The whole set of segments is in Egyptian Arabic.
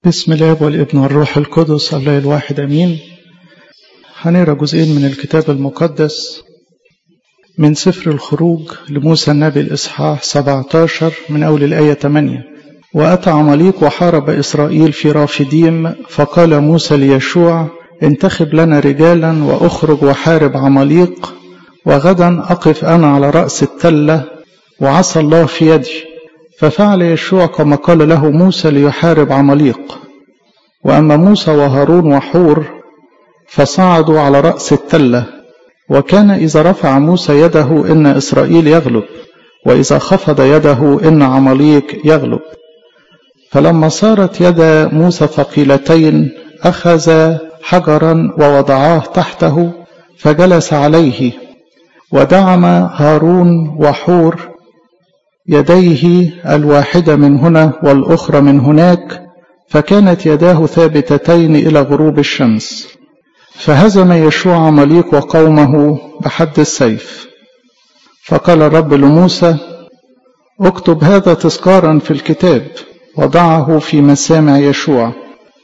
بسم الله والابن والروح القدس الله الواحد امين هنقرا جزئين من الكتاب المقدس من سفر الخروج لموسى النبي الاصحاح 17 من اول الايه 8 واتى عماليق وحارب اسرائيل في رافديم فقال موسى ليشوع انتخب لنا رجالا واخرج وحارب عماليق وغدا اقف انا على راس التله وعصى الله في يدي ففعل يشوع كما قال له موسى ليحارب عماليق واما موسى وهارون وحور فصعدوا على راس التله وكان اذا رفع موسى يده ان اسرائيل يغلب واذا خفض يده ان عماليق يغلب فلما صارت يد موسى ثقيلتين اخذ حجرا ووضعاه تحته فجلس عليه ودعم هارون وحور يديه الواحدة من هنا والأخرى من هناك فكانت يداه ثابتتين إلى غروب الشمس فهزم يشوع عماليق وقومه بحد السيف فقال الرب لموسى اكتب هذا تذكارا في الكتاب وضعه في مسامع يشوع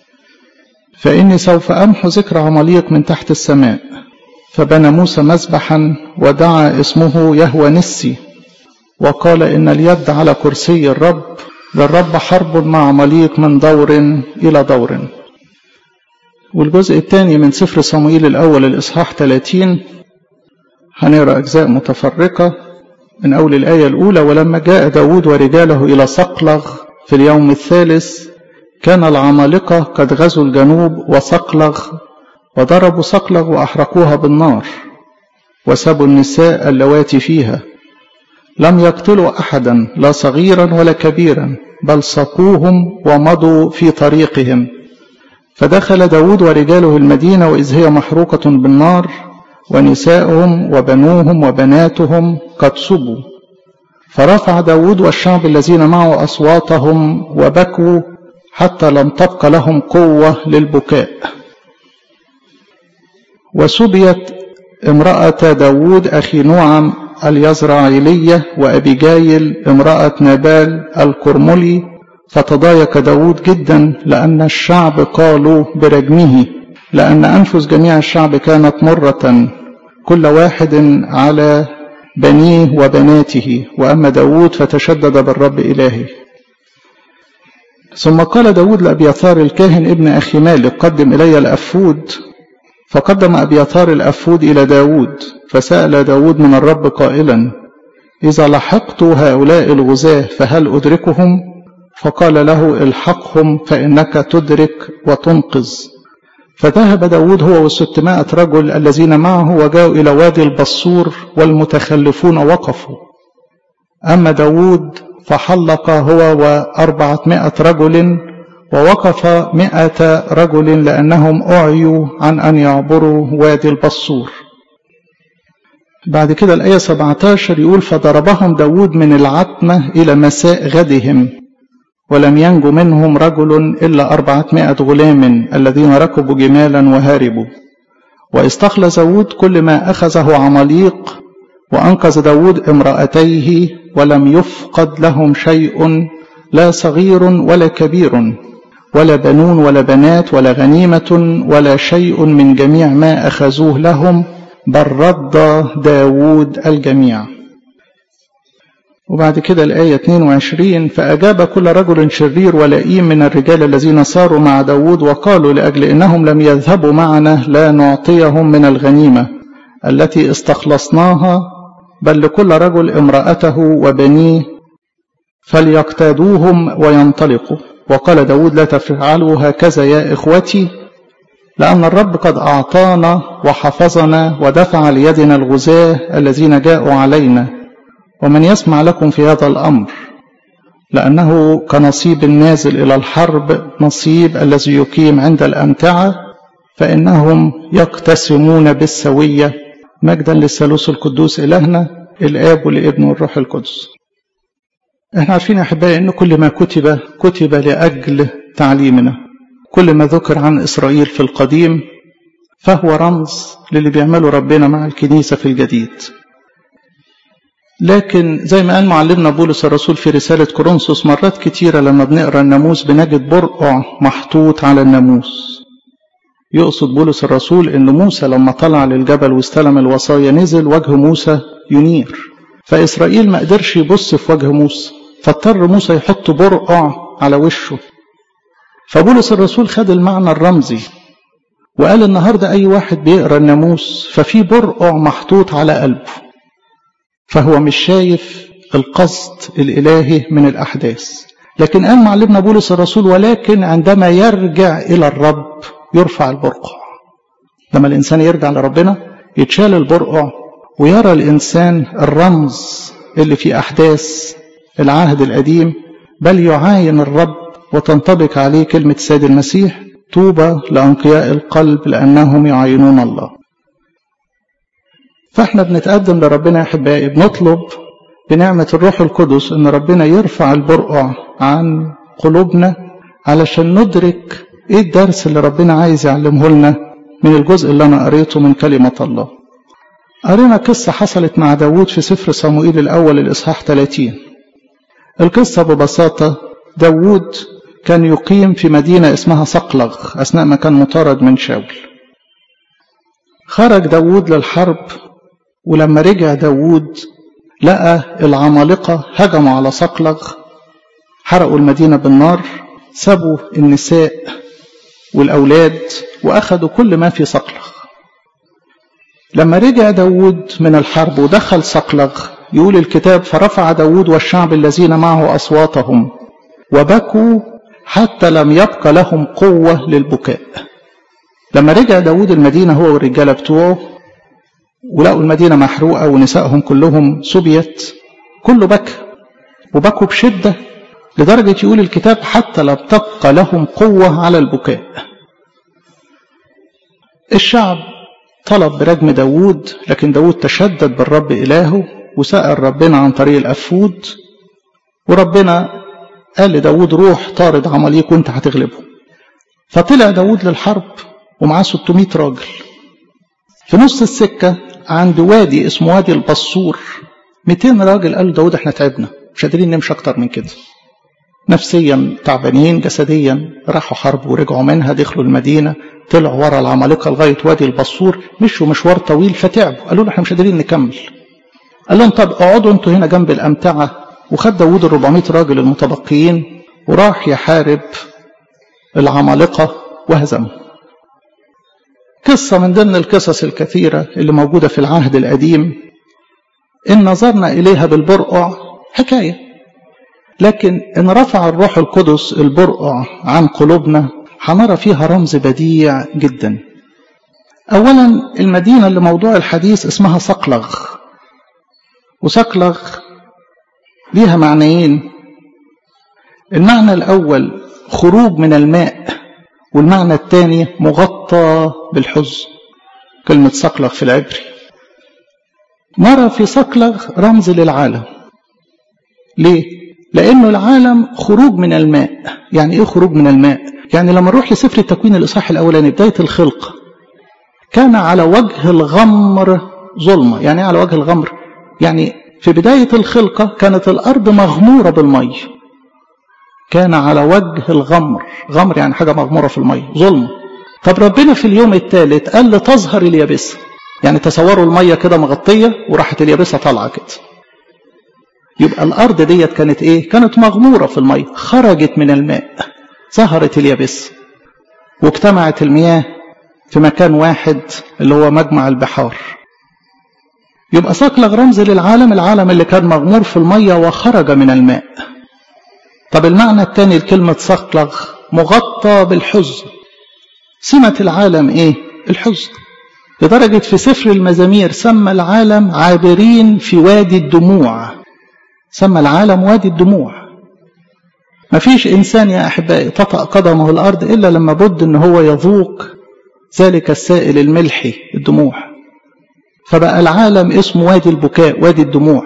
فإني سوف أمحو ذكر عماليق من تحت السماء فبنى موسى مذبحا ودعا اسمه يهوى نسي وقال إن اليد على كرسي الرب للرب حرب مع عماليق من دور إلى دور والجزء الثاني من سفر صموئيل الأول الإصحاح 30 هنقرأ أجزاء متفرقة من أول الآية الأولى ولما جاء داود ورجاله إلى صقلغ في اليوم الثالث كان العمالقة قد غزوا الجنوب وصقلغ وضربوا صقلغ وأحرقوها بالنار وسبوا النساء اللواتي فيها لم يقتلوا احدا لا صغيرا ولا كبيرا بل سقوهم ومضوا في طريقهم فدخل داود ورجاله المدينة وإذ هي محروقة بالنار ونساؤهم وبنوهم وبناتهم قد سبوا فرفع داود والشعب الذين معه أصواتهم وبكوا حتى لم تبق لهم قوة للبكاء وسبيت امرأة داود أخي نوعم اليزرعيلية وأبيجايل امرأة نابال الكرملي فتضايق داود جدا لأن الشعب قالوا برجمه لأن أنفس جميع الشعب كانت مرة كل واحد على بنيه وبناته وأما داود فتشدد بالرب إلهه ثم قال داود لأبيثار الكاهن ابن أخي مالك قدم إلي الأفود فقدم أبيثار الأفود إلى داود فسأل داود من الرب قائلا إذا لحقت هؤلاء الغزاة فهل أدركهم فقال له الحقهم فإنك تدرك وتنقذ فذهب داود هو والستمائة رجل الذين معه وجاءوا إلى وادي البصور والمتخلفون وقفوا أما داود فحلق هو وأربعمائة رجل ووقف مئة رجل لأنهم أعيوا عن أن يعبروا وادي البصور بعد كده الآية 17 يقول فضربهم داود من العتمة إلى مساء غدهم ولم ينجو منهم رجل إلا أربعمائة غلام الذين ركبوا جمالا وهاربوا واستخلص داود كل ما أخذه عماليق وأنقذ داود امرأتيه ولم يفقد لهم شيء لا صغير ولا كبير ولا بنون ولا بنات ولا غنيمة ولا شيء من جميع ما أخذوه لهم بل رد داود الجميع وبعد كده الآية 22 فأجاب كل رجل شرير ولئيم من الرجال الذين صاروا مع داود وقالوا لأجل إنهم لم يذهبوا معنا لا نعطيهم من الغنيمة التي استخلصناها بل لكل رجل امرأته وبنيه فليقتادوهم وينطلقوا وقال داود لا تفعلوا هكذا يا إخوتي لأن الرب قد أعطانا وحفظنا ودفع ليدنا الغزاة الذين جاءوا علينا ومن يسمع لكم في هذا الأمر لأنه كنصيب النازل إلى الحرب نصيب الذي يقيم عند الأمتعة فإنهم يقتسمون بالسوية مجدا للثالوث القدوس إلهنا الآب والابن والروح القدس احنا عارفين يا احبائي ان كل ما كتب كتب لاجل تعليمنا كل ما ذكر عن اسرائيل في القديم فهو رمز للي بيعمله ربنا مع الكنيسه في الجديد لكن زي ما قال معلمنا بولس الرسول في رسالة كورنثوس مرات كتيرة لما بنقرأ الناموس بنجد برقع محطوط على الناموس يقصد بولس الرسول ان موسى لما طلع للجبل واستلم الوصايا نزل وجه موسى ينير فاسرائيل ما قدرش يبص في وجه موسى فاضطر موسى يحط برقع على وشه فبولس الرسول خد المعنى الرمزي وقال النهارده اي واحد بيقرا الناموس ففي برقع محطوط على قلبه فهو مش شايف القصد الالهي من الاحداث لكن قال معلمنا بولس الرسول ولكن عندما يرجع الى الرب يرفع البرقع لما الإنسان يرجع لربنا يتشال البرقع ويرى الإنسان الرمز اللي في أحداث العهد القديم بل يعاين الرب وتنطبق عليه كلمة السيد المسيح طوبى لأنقياء القلب لأنهم يعاينون الله فاحنا بنتقدم لربنا يا أحبائي بنطلب بنعمة الروح القدس إن ربنا يرفع البرقع عن قلوبنا علشان ندرك ايه الدرس اللي ربنا عايز يعلمه لنا من الجزء اللي انا قريته من كلمة الله قرينا قصة حصلت مع داود في سفر صموئيل الأول الإصحاح 30 القصة ببساطة داود كان يقيم في مدينة اسمها صقلغ أثناء ما كان مطارد من شاول خرج داود للحرب ولما رجع داود لقى العمالقة هجموا على صقلغ حرقوا المدينة بالنار سابوا النساء والأولاد وأخذوا كل ما في صقلغ لما رجع داود من الحرب ودخل صقلغ يقول الكتاب فرفع داود والشعب الذين معه أصواتهم وبكوا حتى لم يبق لهم قوة للبكاء لما رجع داود المدينة هو والرجالة بتوعه ولقوا المدينة محروقة ونسائهم كلهم سبيت كله بكى وبكوا بشدة لدرجة يقول الكتاب حتى لم تبقى لهم قوة على البكاء الشعب طلب برجم داود لكن داود تشدد بالرب إلهه وسأل ربنا عن طريق الأفود وربنا قال لداود روح طارد عماليك وانت هتغلبه فطلع داود للحرب ومعاه 600 راجل في نص السكة عند وادي اسمه وادي البصور 200 راجل قالوا داود احنا تعبنا مش قادرين نمشي اكتر من كده نفسيا تعبانين جسديا راحوا حرب ورجعوا منها دخلوا المدينة طلعوا ورا العمالقة لغاية وادي البصور مشوا مشوار طويل فتعبوا قالوا له احنا مش قادرين نكمل قال لهم طب اقعدوا انتوا هنا جنب الأمتعة وخد داوود ال 400 راجل المتبقيين وراح يحارب العمالقة وهزمهم قصة من ضمن القصص الكثيرة اللي موجودة في العهد القديم إن نظرنا إليها بالبرقع حكاية لكن إن رفع الروح القدس البرقع عن قلوبنا هنرى فيها رمز بديع جدا أولا المدينة اللي موضوع الحديث اسمها صقلغ وصقلغ ليها معنيين المعنى الأول خروج من الماء والمعنى الثاني مغطى بالحزن كلمة صقلغ في العبري نرى في صقلغ رمز للعالم ليه؟ لأنه العالم خروج من الماء يعني إيه خروج من الماء؟ يعني لما نروح لسفر التكوين الإصحاح الأولاني بداية الخلق كان على وجه الغمر ظلمة يعني إيه على وجه الغمر؟ يعني في بداية الخلقة كانت الأرض مغمورة بالمية كان على وجه الغمر غمر يعني حاجة مغمورة في المية ظلم طب ربنا في اليوم الثالث قال لتظهر اليابسة يعني تصوروا المية كده مغطية وراحت اليابسة طالعة كده يبقى الأرض ديت كانت إيه؟ كانت مغمورة في المية خرجت من الماء ظهرت اليابسة واجتمعت المياه في مكان واحد اللي هو مجمع البحار يبقى صقلغ رمز للعالم العالم اللي كان مغمور في المية وخرج من الماء طب المعنى الثاني لكلمة صقلغ مغطى بالحزن سمة العالم ايه الحزن لدرجة في سفر المزامير سمى العالم عابرين في وادي الدموع سمى العالم وادي الدموع مفيش إنسان يا أحبائي تطأ قدمه الأرض إلا لما بد أن هو يذوق ذلك السائل الملحي الدموع فبقى العالم اسمه وادي البكاء وادي الدموع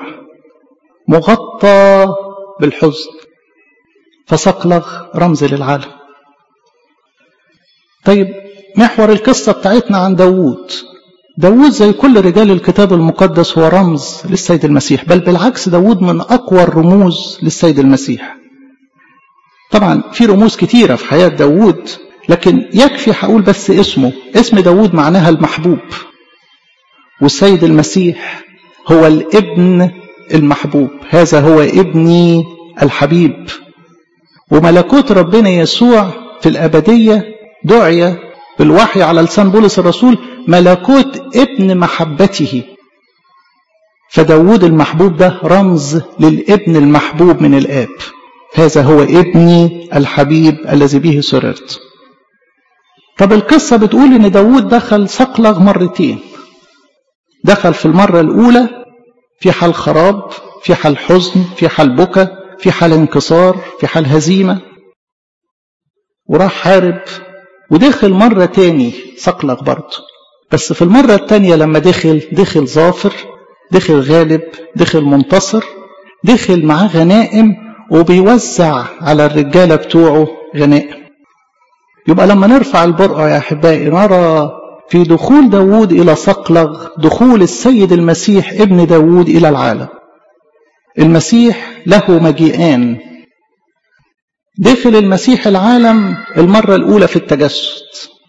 مغطى بالحزن فصقلغ رمز للعالم طيب محور القصة بتاعتنا عن داوود داود زي كل رجال الكتاب المقدس هو رمز للسيد المسيح بل بالعكس داود من أقوى الرموز للسيد المسيح طبعا في رموز كتيرة في حياة داود لكن يكفي هقول بس اسمه اسم داود معناها المحبوب والسيد المسيح هو الابن المحبوب هذا هو ابني الحبيب وملكوت ربنا يسوع في الأبدية دعي بالوحي على لسان بولس الرسول ملكوت ابن محبته فداود المحبوب ده رمز للابن المحبوب من الآب هذا هو ابني الحبيب الذي به سررت طب القصة بتقول ان داود دخل صقلغ مرتين دخل في المرة الأولى في حال خراب في حال حزن في حال بكى في حال انكسار في حال هزيمة وراح حارب ودخل مرة تاني صقلغ برضه بس في المرة التانية لما دخل دخل ظافر دخل غالب دخل منتصر دخل معاه غنائم وبيوزع على الرجالة بتوعه غنائم يبقى لما نرفع البرقع يا أحبائي نرى في دخول داود إلى صقلغ دخول السيد المسيح ابن داود إلى العالم المسيح له مجيئان دخل المسيح العالم المرة الأولى في التجسد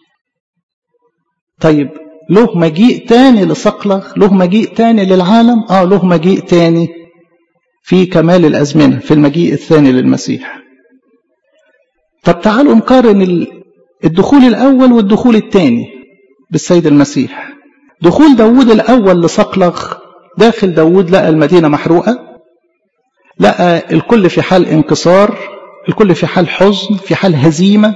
طيب له مجيء تاني لصقلغ له مجيء تاني للعالم آه له مجيء تاني في كمال الأزمنة في المجيء الثاني للمسيح طب تعالوا نقارن الدخول الأول والدخول الثاني بالسيد المسيح دخول داود الأول لصقلغ داخل داود لقى المدينة محروقة لقى الكل في حال انكسار الكل في حال حزن في حال هزيمة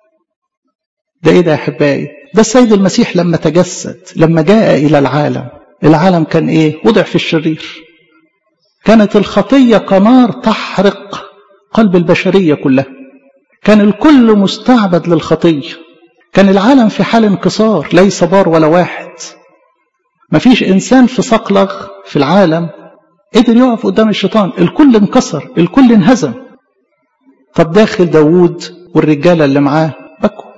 ده ايه ده يا احبائي ده السيد المسيح لما تجسد لما جاء الى العالم العالم كان ايه وضع في الشرير كانت الخطية كنار تحرق قلب البشرية كلها كان الكل مستعبد للخطية كان العالم في حال انكسار ليس بار ولا واحد مفيش إنسان في صقلغ في العالم قدر يقف قدام الشيطان الكل انكسر الكل انهزم طب داخل داوود والرجالة اللي معاه بكوا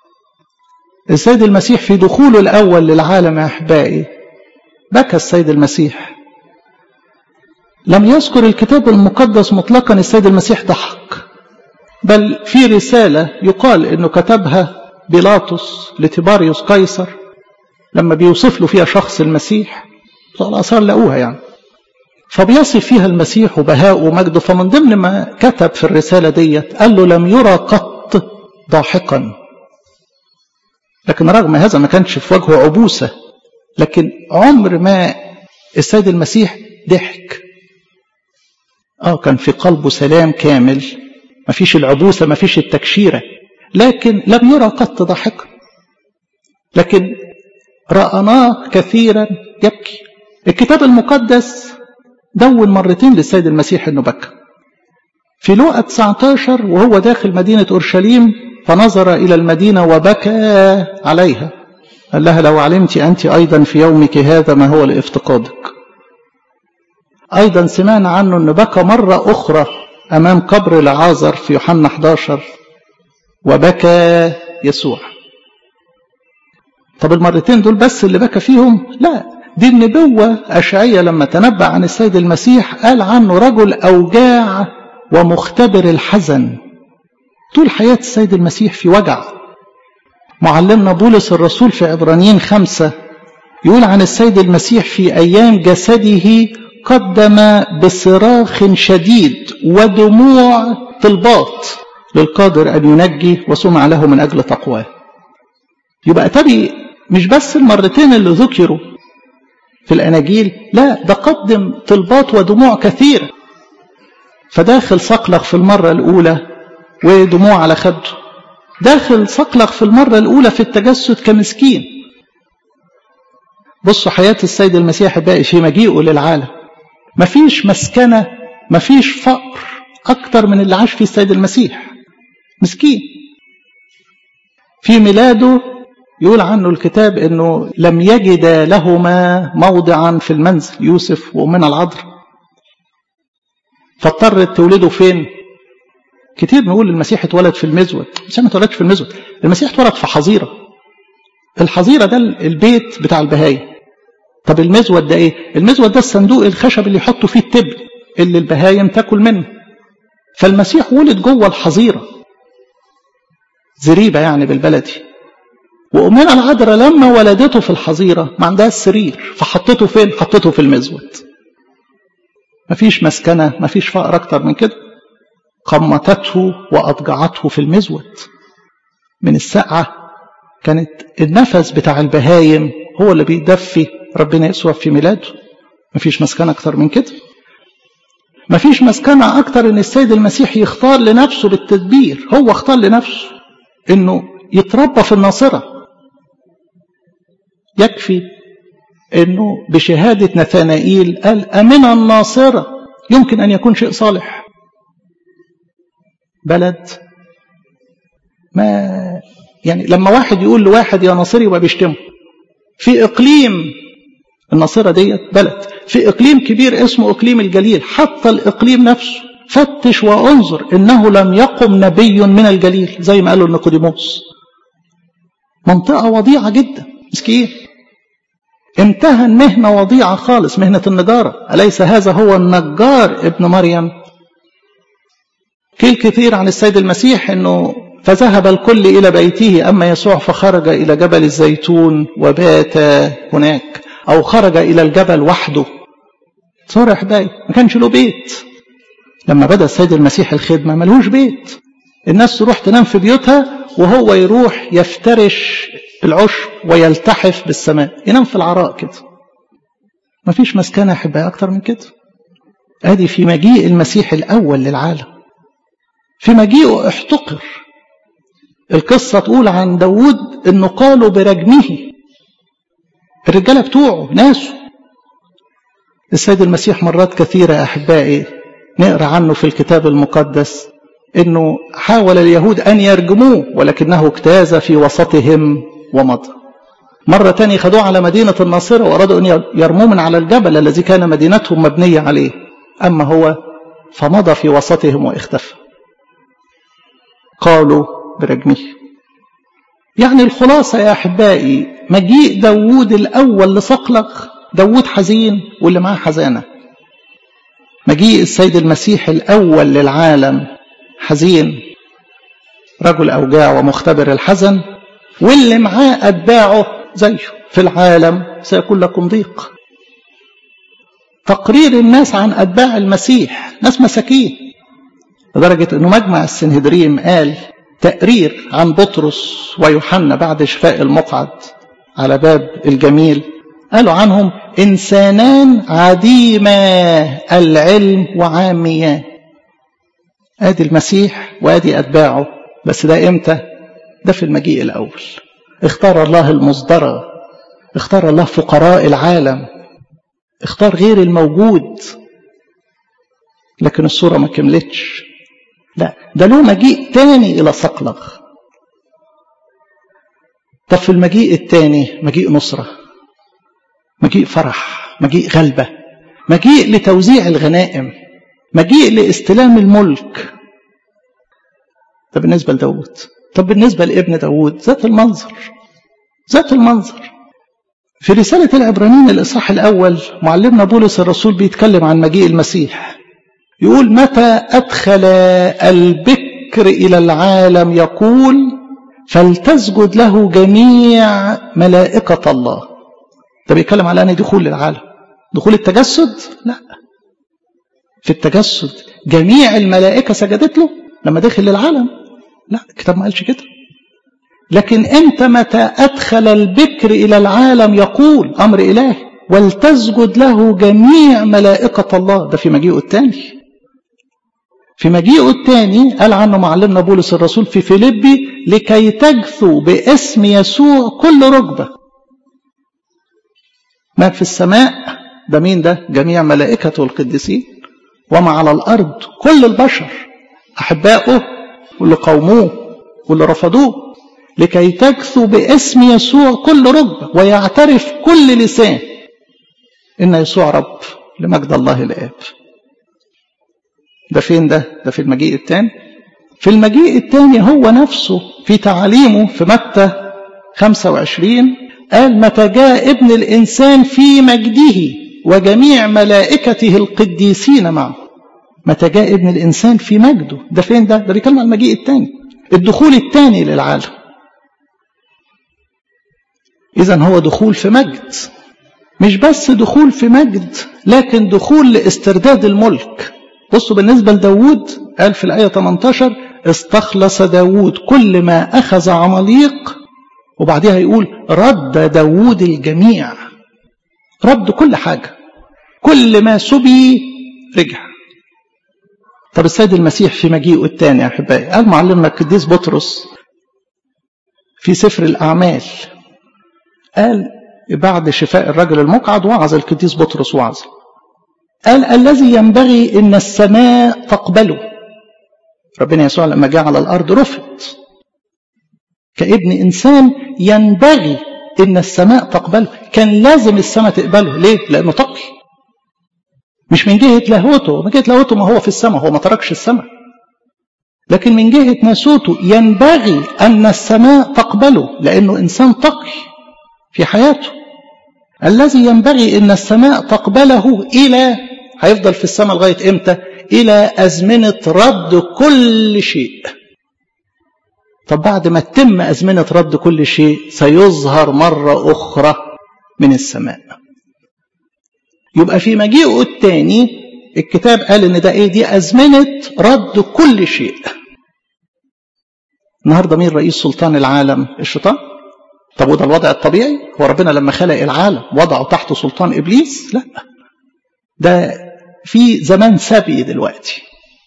السيد المسيح في دخوله الأول للعالم يا أحبائي بكى السيد المسيح لم يذكر الكتاب المقدس مطلقا السيد المسيح ضحك بل في رسالة يقال أنه كتبها بيلاطس لتباريوس قيصر لما بيوصف له فيها شخص المسيح الآثار لقوها يعني فبيصف فيها المسيح وبهاءه ومجده فمن ضمن ما كتب في الرسالة ديت قال له لم يرى قط ضاحكا لكن رغم هذا ما كانش في وجهه عبوسة لكن عمر ما السيد المسيح ضحك اه كان في قلبه سلام كامل ما فيش العبوسة ما فيش التكشيرة لكن لم يرى قط ضاحكا لكن رأناه كثيرا يبكي الكتاب المقدس دون مرتين للسيد المسيح انه بكى في لوقا 19 وهو داخل مدينة أورشليم فنظر إلى المدينة وبكى عليها قال لها لو علمت أنت أيضا في يومك هذا ما هو لافتقادك أيضا سمعنا عنه أنه بكى مرة أخرى أمام قبر لعازر في يوحنا 11 وبكى يسوع طب المرتين دول بس اللي بكى فيهم لا دي النبوة أشعية لما تنبأ عن السيد المسيح قال عنه رجل أوجاع ومختبر الحزن طول حياة السيد المسيح في وجع معلمنا بولس الرسول في عبرانيين خمسة يقول عن السيد المسيح في أيام جسده قدم بصراخ شديد ودموع طلبات للقادر أن ينجي وسمع له من أجل تقواه يبقى تبي مش بس المرتين اللي ذكروا في الأناجيل لا ده قدم طلبات ودموع كثيرة فداخل صقلغ في المرة الأولى ودموع على خده داخل صقلغ في المرة الأولى في التجسد كمسكين بصوا حياة السيد المسيح باقي في مجيئه للعالم مفيش مسكنة مفيش فقر أكتر من اللي عاش فيه السيد المسيح مسكين في ميلاده يقول عنه الكتاب انه لم يجد لهما موضعا في المنزل يوسف وامنا العذراء فاضطرت تولده فين كتير نقول المسيح اتولد في المزود المسيح ما اتولدش في المزود المسيح اتولد في حظيره الحظيرة ده البيت بتاع البهايم طب المزود ده ايه المزود ده الصندوق الخشب اللي يحطوا فيه التبن اللي البهايم تاكل منه فالمسيح ولد جوه الحظيرة زريبة يعني بالبلدي وأمنا العذراء لما ولدته في الحظيرة ما عندها السرير فحطته فين حطته في المزود مفيش مسكنة مفيش فقر أكتر من كده قمتته وأضجعته في المزود من السقعة كانت النفس بتاع البهايم هو اللي بيدفي ربنا يسوع في ميلاده مفيش مسكنة أكتر من كده مفيش مسكنة أكتر إن السيد المسيح يختار لنفسه بالتدبير هو اختار لنفسه إنه يتربى في الناصرة يكفي إنه بشهادة نثانائيل قال أمن الناصرة يمكن أن يكون شيء صالح بلد ما يعني لما واحد يقول لواحد يا ناصري يبقى بيشتمه في إقليم الناصرة ديت بلد في إقليم كبير اسمه إقليم الجليل حتى الإقليم نفسه فتش وانظر إنه لم يقم نبي من الجليل زي ما قالوا نيقوديموس منطقة وضيعة جدا مسكين امتهن مهنة وضيعة خالص مهنة النجارة أليس هذا هو النجار ابن مريم قيل كثير عن السيد المسيح أنه فذهب الكل إلى بيته أما يسوع فخرج إلى جبل الزيتون وبات هناك أو خرج إلى الجبل وحده صار أحبائي ما كانش له بيت لما بدأ السيد المسيح الخدمة ملهوش بيت الناس تروح تنام في بيوتها وهو يروح يفترش العشب ويلتحف بالسماء ينام في العراء كده ما فيش مسكنة أحبائي أكتر من كده أدي في مجيء المسيح الأول للعالم في مجيئه احتقر القصة تقول عن داود انه قالوا برجمه الرجالة بتوعه ناسه السيد المسيح مرات كثيرة يا أحبائي نقرأ عنه في الكتاب المقدس انه حاول اليهود ان يرجموه ولكنه اجتاز في وسطهم ومضى مرة تانية خدوه على مدينة الناصرة وأرادوا أن يرموه من على الجبل الذي كان مدينتهم مبنية عليه أما هو فمضى في وسطهم واختفى قالوا برجمه يعني الخلاصة يا أحبائي مجيء داوود الأول لصقلق داوود حزين واللي معاه حزانة مجيء السيد المسيح الأول للعالم حزين رجل أوجاع ومختبر الحزن واللي معاه أتباعه زيه في العالم سيكون لكم ضيق تقرير الناس عن أتباع المسيح ناس مساكين لدرجة أنه مجمع السنهدريم قال تقرير عن بطرس ويوحنا بعد شفاء المقعد على باب الجميل قالوا عنهم إنسانان عديما العلم وعاميان آدي المسيح وآدي أتباعه بس ده إمتى ده في المجيء الأول اختار الله المصدرة اختار الله فقراء العالم اختار غير الموجود لكن الصورة ما كملتش لا ده له مجيء تاني إلى صقلغ طب في المجيء التاني مجيء نصرة مجيء فرح مجيء غلبة مجيء لتوزيع الغنائم مجيء لاستلام الملك ده بالنسبة لداود طب بالنسبة لابن داود ذات المنظر ذات المنظر في رسالة العبرانيين الإصحاح الأول معلمنا بولس الرسول بيتكلم عن مجيء المسيح يقول متى أدخل البكر إلى العالم يقول فلتسجد له جميع ملائكة الله ده بيتكلم على أن دخول للعالم دخول التجسد لا في التجسد جميع الملائكة سجدت له لما دخل للعالم لا الكتاب ما قالش كده لكن انت متى ادخل البكر الى العالم يقول امر الهي ولتسجد له جميع ملائكة الله ده في مجيئه الثاني في مجيئه الثاني قال عنه معلمنا بولس الرسول في فيليبي لكي تجثو باسم يسوع كل ركبة ما في السماء ده مين ده جميع ملائكته القديسين وما على الأرض كل البشر أحبائه واللي قوموه واللي رفضوه لكي تجثو باسم يسوع كل ركبة ويعترف كل لسان إن يسوع رب لمجد الله الآب ده فين ده؟ ده في المجيء الثاني في المجيء الثاني هو نفسه في تعاليمه في متى 25 قال متى جاء ابن الإنسان في مجده وجميع ملائكته القديسين معه متى جاء ابن الإنسان في مجده ده فين ده ده بيتكلم عن المجيء الثاني الدخول الثاني للعالم إذا هو دخول في مجد مش بس دخول في مجد لكن دخول لاسترداد الملك بصوا بالنسبة لداود قال في الآية 18 استخلص داود كل ما أخذ عماليق وبعدها يقول رد داود الجميع رد كل حاجة كل ما سبي رجع طب السيد المسيح في مجيئه الثاني يا أحبائي قال معلمنا القديس بطرس في سفر الأعمال قال بعد شفاء الرجل المقعد وعظ القديس بطرس وعظ قال الذي ينبغي ان السماء تقبله ربنا يسوع لما جاء على الارض رفض كابن انسان ينبغي ان السماء تقبله كان لازم السماء تقبله ليه لانه تقي مش من جهه لاهوته من جهه لاهوته ما هو في السماء هو ما تركش السماء لكن من جهه ناسوته ينبغي ان السماء تقبله لانه انسان تقي في حياته الذي ينبغي ان السماء تقبله الى هيفضل في السماء لغايه امتى الى ازمنه رد كل شيء طب بعد ما تتم ازمنه رد كل شيء سيظهر مره اخرى من السماء يبقى في مجيئه الثاني الكتاب قال ان ده ايه دي ازمنه رد كل شيء النهارده مين رئيس سلطان العالم الشيطان طب وده الوضع الطبيعي هو ربنا لما خلق العالم وضعه تحت سلطان ابليس لا ده في زمان سبي دلوقتي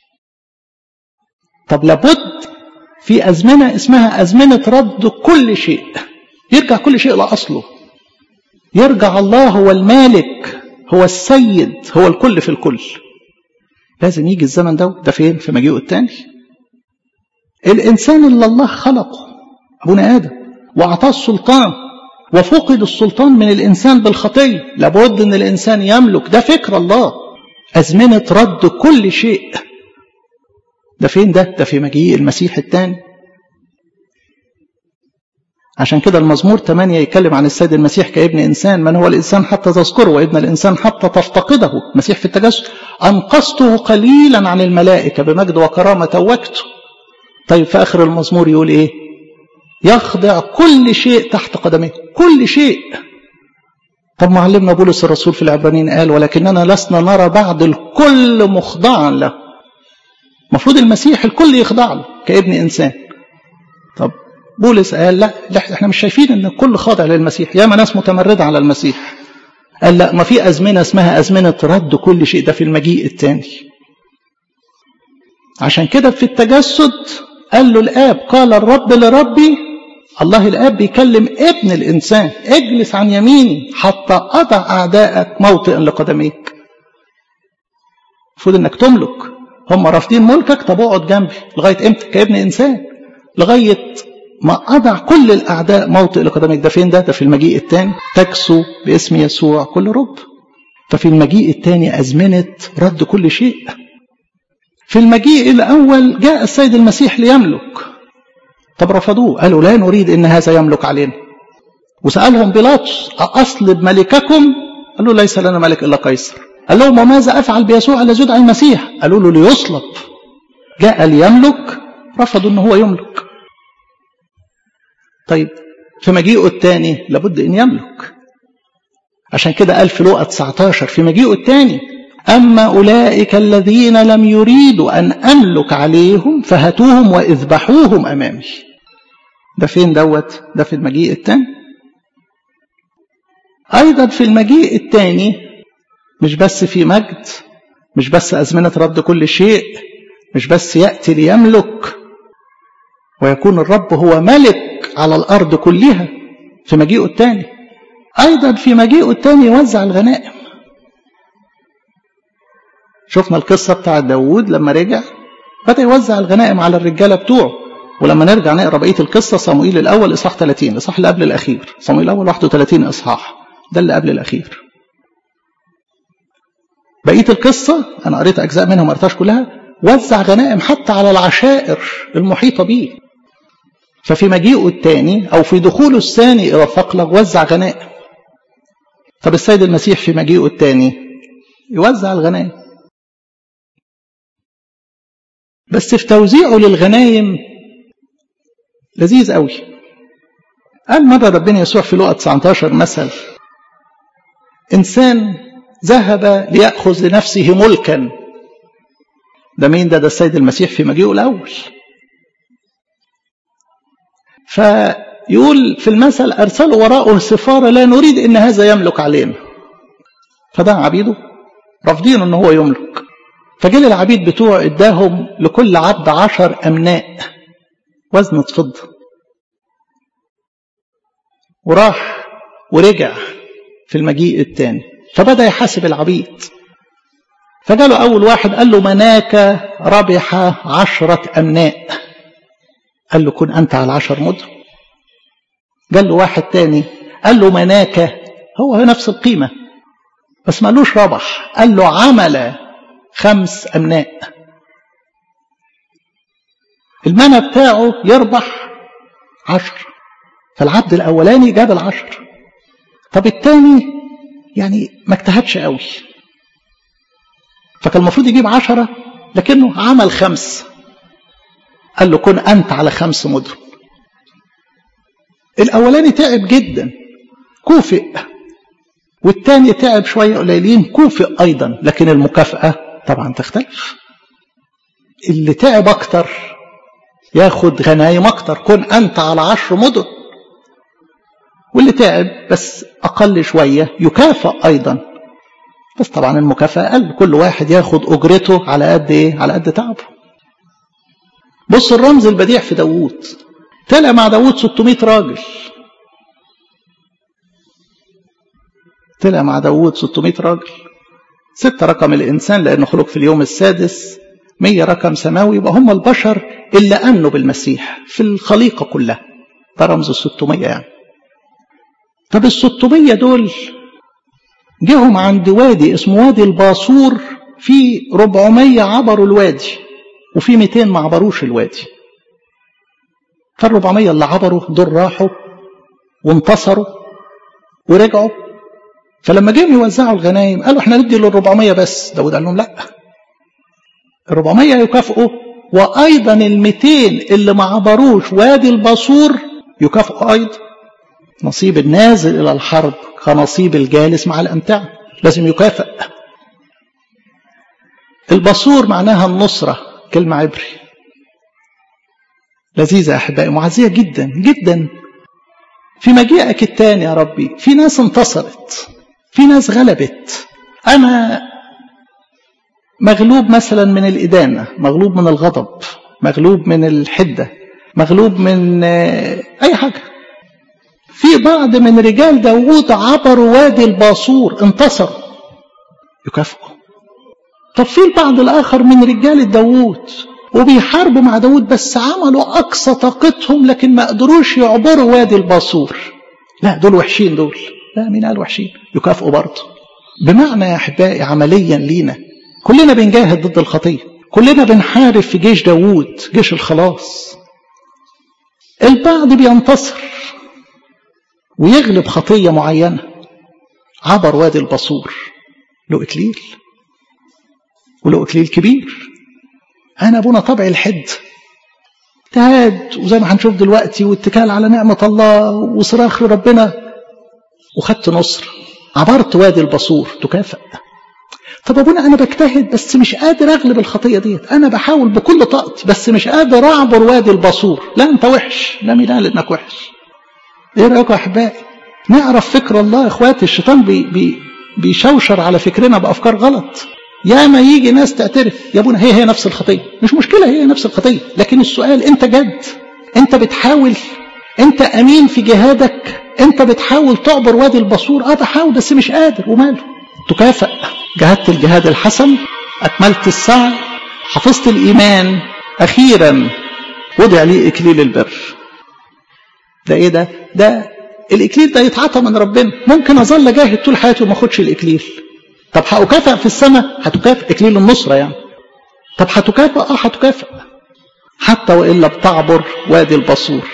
طب لابد في ازمنه اسمها ازمنه رد كل شيء يرجع كل شيء لاصله يرجع الله هو المالك هو السيد هو الكل في الكل لازم يجي الزمن ده ده فين في مجيئه الثاني الانسان اللي الله خلقه ابونا ادم واعطاه السلطان وفقد السلطان من الانسان بالخطيه لابد ان الانسان يملك ده فكر الله ازمنه رد كل شيء ده فين ده ده في مجيء المسيح الثاني عشان كده المزمور 8 يتكلم عن السيد المسيح كابن انسان من هو الانسان حتى تذكره وابن الانسان حتى تفتقده المسيح في التجسد انقذته قليلا عن الملائكه بمجد وكرامه توجته طيب في اخر المزمور يقول ايه يخضع كل شيء تحت قدميه كل شيء طب معلمنا بولس الرسول في العبرانيين قال ولكننا لسنا نرى بعد الكل مخضعا له المفروض المسيح الكل يخضع له كابن انسان طب بولس قال لا, لا احنا مش شايفين ان الكل خاضع للمسيح ياما ناس متمرده على المسيح قال لا ما في ازمنه اسمها ازمنه رد كل شيء ده في المجيء الثاني عشان كده في التجسد قال له الاب قال الرب لربي الله الاب بيكلم ابن الانسان اجلس عن يميني حتى اضع اعدائك موطئا لقدميك المفروض انك تملك هم رافضين ملكك طب اقعد جنبي لغايه امتى كابن انسان لغايه ما اضع كل الاعداء موطئ لقدميك ده فين ده ده في المجيء الثاني تكسو باسم يسوع كل رب ففي المجيء الثاني ازمنه رد كل شيء في المجيء الاول جاء السيد المسيح ليملك طب رفضوه قالوا لا نريد ان هذا يملك علينا وسالهم بيلاطس اصلب ملككم قالوا ليس لنا ملك الا قيصر قال لهم وماذا افعل بيسوع الذي يدعى المسيح قالوا له ليصلب جاء ليملك رفضوا ان هو يملك طيب في مجيئه الثاني لابد ان يملك عشان كده قال في لوقا 19 في مجيئه الثاني أما أولئك الذين لم يريدوا أن أملك عليهم فهاتوهم وإذبحوهم أمامي ده فين دوت ده في المجيء الثاني أيضا في المجيء الثاني مش بس في مجد مش بس أزمنة رد كل شيء مش بس يأتي ليملك ويكون الرب هو ملك على الأرض كلها في مجيئه الثاني أيضا في مجيئه الثاني يوزع الغنائم شفنا القصة بتاع داوود لما رجع بدأ يوزع الغنائم على الرجالة بتوعه ولما نرجع نقرا بقيه القصه صموئيل الاول اصحاح 30 الاصحاح اللي قبل الاخير صموئيل الاول 31 اصحاح ده اللي قبل الاخير بقيه القصه انا قريت اجزاء منها ما قريتهاش كلها وزع غنائم حتى على العشائر المحيطه بيه ففي مجيئه الثاني أو في دخوله الثاني إلى ثقلة وزع غنائم طب السيد المسيح في مجيئه الثاني يوزع الغنائم بس في توزيعه للغنايم لذيذ قوي قال مرة ربنا يسوع في لقى 19 مثل إنسان ذهب ليأخذ لنفسه ملكا ده مين ده ده السيد المسيح في مجيئه الأول فيقول في المثل أرسلوا وراءه سفارة لا نريد إن هذا يملك علينا فده عبيده رافضين إن هو يملك فجل العبيد بتوعه اداهم لكل عبد عشر أمناء وزنة فضة وراح ورجع في المجيء الثاني فبدأ يحاسب العبيد فجاله أول واحد قال له مناك ربح عشرة أمناء قال له كن أنت على عشر مدن قال له واحد تاني قال له مناك هو نفس القيمة بس ما قالوش ربح قال له عمل خمس أمناء المنى بتاعه يربح عشر فالعبد الأولاني جاب العشر طب التاني يعني ما اجتهدش قوي فكان المفروض يجيب عشرة لكنه عمل خمس قال له كن أنت على خمس مدن الأولاني تعب جدا كوفئ والتاني تعب شوية قليلين كوفئ أيضا لكن المكافأة طبعا تختلف اللي تعب أكتر ياخد غنايم أكتر كن أنت على عشر مدن واللي تعب بس أقل شوية يكافئ أيضا بس طبعا المكافأة أقل كل واحد ياخد أجرته على قد إيه على قد تعبه بص الرمز البديع في داوود طلع مع داوود 600 راجل طلع مع داوود 600 راجل ستة رقم الإنسان لأنه خلق في اليوم السادس مية رقم سماوي يبقى هم البشر اللي أمنوا بالمسيح في الخليقة كلها ده رمز الستمية يعني طب الستمية دول جهم عند وادي اسمه وادي الباصور في 400 عبروا الوادي وفي 200 ما عبروش الوادي فال 400 اللي عبروا دول راحوا وانتصروا ورجعوا فلما جم يوزعوا الغنايم قالوا احنا ندي لل 400 بس داود قال لهم لا ال 400 يكافئوا وايضا ال 200 اللي ما عبروش وادي الباصور يكافئوا ايضا نصيب النازل الى الحرب كنصيب الجالس مع الامتعه لازم يكافئ البصور معناها النصره كلمه عبري لذيذه احبائي معزيه جدا جدا في مجيئك الثاني يا ربي في ناس انتصرت في ناس غلبت انا مغلوب مثلا من الادانه مغلوب من الغضب مغلوب من الحده مغلوب من اي حاجه في بعض من رجال داوود عبروا وادي الباصور انتصروا يكافئوا طب في البعض الآخر من رجال داوود وبيحاربوا مع داوود بس عملوا أقصى طاقتهم لكن ما قدروش يعبروا وادي الباصور لا دول وحشين دول لا مين قال وحشين يكافئوا برضه بمعنى يا أحبائي عمليا لينا كلنا بنجاهد ضد الخطية كلنا بنحارب في جيش داوود جيش الخلاص البعض بينتصر ويغلب خطية معينة عبر وادي البصور له إكليل وله إكليل كبير أنا أبونا طبع الحد اجتهاد وزي ما هنشوف دلوقتي واتكال على نعمة الله وصراخ لربنا وخدت نصر عبرت وادي البصور تكافئ طب ابونا انا بجتهد بس مش قادر اغلب الخطيه ديت انا بحاول بكل طاقتي بس مش قادر اعبر وادي البصور لا انت وحش لا مين قال انك وحش ايه رايكم يا احبائي نعرف فكر الله يا اخواتي الشيطان بي بي بيشوشر على فكرنا بافكار غلط يا ما يجي ناس تعترف يا ابونا هي هي نفس الخطيه مش مشكله هي نفس الخطيه لكن السؤال انت جد انت بتحاول انت امين في جهادك انت بتحاول تعبر وادي البصور اه بحاول بس مش قادر وماله تكافئ جهدت الجهاد الحسن اكملت السعي حفظت الايمان اخيرا وضع لي اكليل البر ده ايه ده ده الاكليل ده يتعطى من ربنا ممكن اظل اجاهد طول حياتي وما اخدش الاكليل طب هأكافئ في السماء هتكافئ اكليل النصرة يعني طب هتكافئ اه هتكافئ حتى والا بتعبر وادي البصور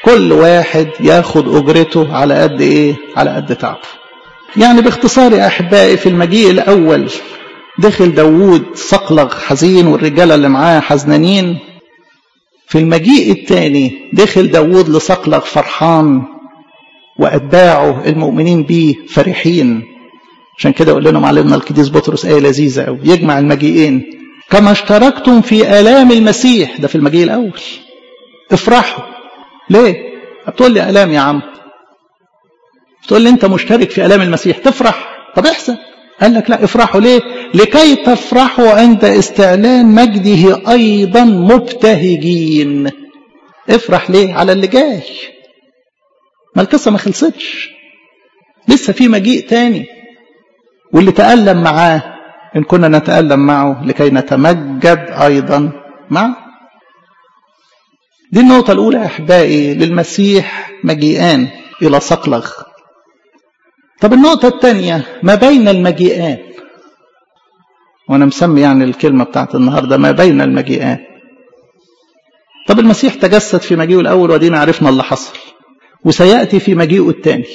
كل واحد ياخد أجرته على قد إيه على قد تعبه يعني باختصار يا أحبائي في المجيء الأول دخل داوود صقلغ حزين والرجالة اللي معاه حزنانين في المجيء الثاني دخل داوود لصقلغ فرحان وأتباعه المؤمنين به فرحين عشان كده يقول لنا معلمنا القديس بطرس آية لذيذة أوي يجمع المجيئين كما اشتركتم في آلام المسيح ده في المجيء الأول افرحوا ليه؟ بتقول لي آلام يا عم بتقول لي أنت مشترك في آلام المسيح تفرح طب احسن قال لك لا افرحوا ليه لكي تفرحوا عند استعلان مجده أيضا مبتهجين افرح ليه على اللي جاي ما القصة ما خلصتش لسه في مجيء تاني واللي تألم معاه إن كنا نتألم معه لكي نتمجد أيضا معه دي النقطة الأولى يا أحبائي للمسيح مجيئان إلى صقلغ طب النقطة الثانية ما بين المجيئان وأنا مسمي يعني الكلمة بتاعت النهاردة ما بين المجيئان طب المسيح تجسد في مجيئه الأول ودينا عرفنا اللي حصل وسيأتي في مجيئه الثاني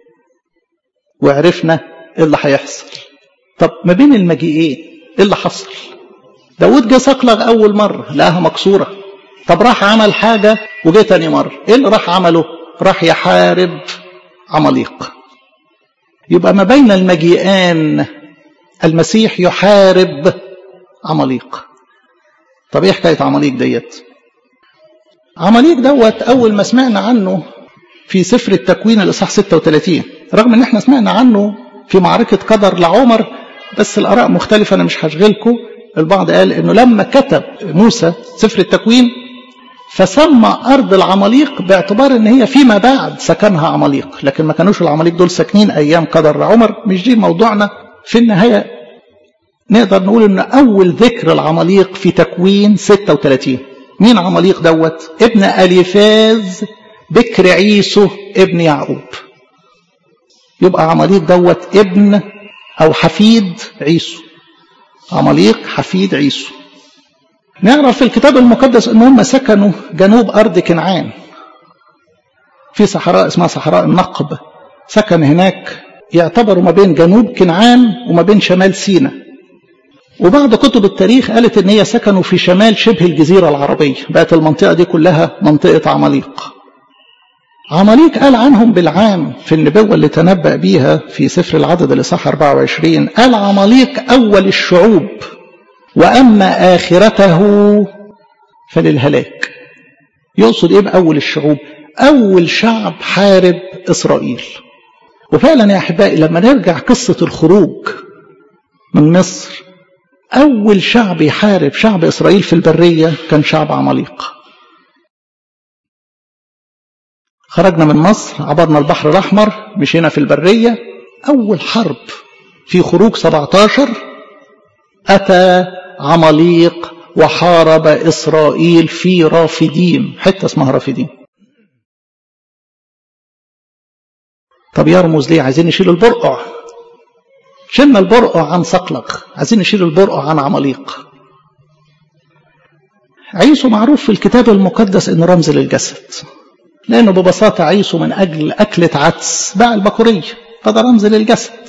وعرفنا إيه اللي هيحصل طب ما بين المجيئين إيه اللي حصل داود جه صقلغ أول مرة لقاها مكسورة طب راح عمل حاجة وجه تاني مرة إيه اللي راح عمله راح يحارب عماليق يبقى ما بين المجيئان المسيح يحارب عماليق طب ايه حكايه عماليق ديت عماليق دوت اول ما سمعنا عنه في سفر التكوين الاصحاح 36 رغم ان احنا سمعنا عنه في معركه قدر لعمر بس الاراء مختلفه انا مش هشغلكم البعض قال انه لما كتب موسى سفر التكوين فسمى ارض العماليق باعتبار ان هي فيما بعد سكنها عماليق لكن ما كانوش العماليق دول ساكنين ايام قدر عمر مش دي موضوعنا في النهايه نقدر نقول ان اول ذكر العماليق في تكوين 36 مين عماليق دوت ابن اليفاز بكر عيسو ابن يعقوب يبقى عماليق دوت ابن او حفيد عيسو عماليق حفيد عيسو نعرف في الكتاب المقدس ان هم سكنوا جنوب ارض كنعان في صحراء اسمها صحراء النقب سكن هناك يعتبروا ما بين جنوب كنعان وما بين شمال سيناء وبعض كتب التاريخ قالت ان هي سكنوا في شمال شبه الجزيره العربيه بقت المنطقه دي كلها منطقه عماليق عماليق قال عنهم بالعام في النبوة اللي تنبأ بيها في سفر العدد الإصحاح 24 قال عماليق أول الشعوب وأما آخرته فللهلاك يقصد إيه بأول الشعوب أول شعب حارب إسرائيل وفعلا يا أحبائي لما نرجع قصة الخروج من مصر أول شعب يحارب شعب إسرائيل في البرية كان شعب عماليق خرجنا من مصر عبرنا البحر الأحمر مشينا في البرية أول حرب في خروج 17 أتى عماليق وحارب إسرائيل في رافديم حتة اسمها رافديم طب يرمز ليه عايزين نشيل البرقع شلنا البرقع عن صقلق عايزين نشيل البرقع عن عماليق عيسو معروف في الكتاب المقدس انه رمز للجسد لانه ببساطه عيسو من اجل اكله عدس باع البكوريه فده رمز للجسد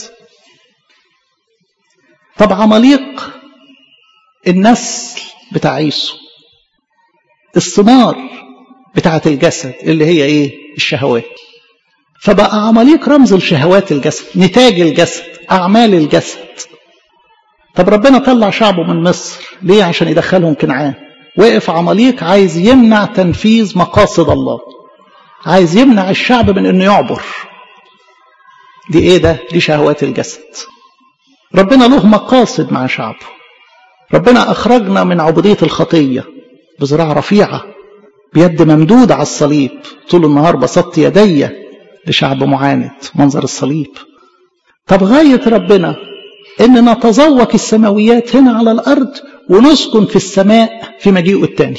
طب عماليق النسل بتاع عيسو الثمار بتاعة الجسد اللي هي ايه الشهوات فبقى عماليق رمز لشهوات الجسد نتاج الجسد أعمال الجسد طب ربنا طلع شعبه من مصر ليه عشان يدخلهم كنعان وقف عماليق عايز يمنع تنفيذ مقاصد الله عايز يمنع الشعب من انه يعبر دي ايه ده دي شهوات الجسد ربنا له مقاصد مع شعبه ربنا اخرجنا من عبوديه الخطيه بذراع رفيعه بيد ممدوده على الصليب طول النهار بسطت يدي لشعب معاند منظر الصليب طب غايه ربنا ان نتذوق السماويات هنا على الارض ونسكن في السماء في مجيئه التاني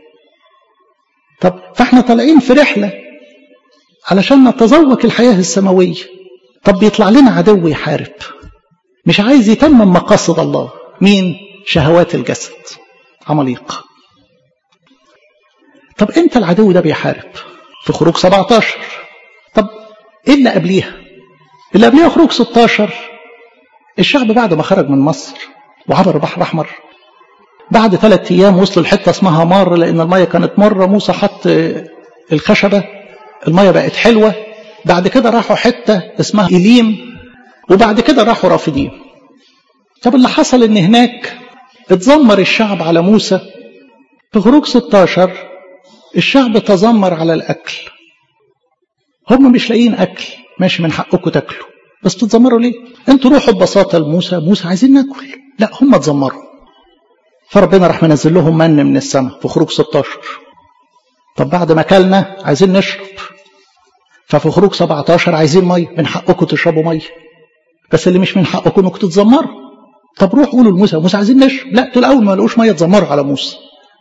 طب فاحنا طالعين في رحله علشان نتذوق الحياه السماويه طب بيطلع لنا عدو يحارب مش عايز يتمم مقاصد الله مين شهوات الجسد عماليق طب امتى العدو ده بيحارب في خروج 17 طب ايه اللي قبليها اللي قبليها خروج 16 الشعب بعد ما خرج من مصر وعبر البحر الاحمر بعد ثلاث ايام وصلوا لحته اسمها مار لان الميه كانت مره موسى حط الخشبه الميه بقت حلوه بعد كده راحوا حته اسمها إليم وبعد كده راحوا رافدين طب اللي حصل ان هناك اتذمر الشعب على موسى في خروج 16 الشعب تذمر على الاكل هم مش لاقيين اكل ماشي من حقكم تاكلوا بس تتذمروا ليه انتوا روحوا ببساطه لموسى موسى عايزين ناكل لا هم اتذمروا فربنا راح منزل لهم من من السماء في خروج 16 طب بعد ما اكلنا عايزين نشرب ففي خروج 17 عايزين ميه من حقكم تشربوا ميه بس اللي مش من حقكم انكم تتذمروا طب روح قولوا لموسى موسى عايزين نشرب لا دول اول ما لقوش ميه اتذمروا على موسى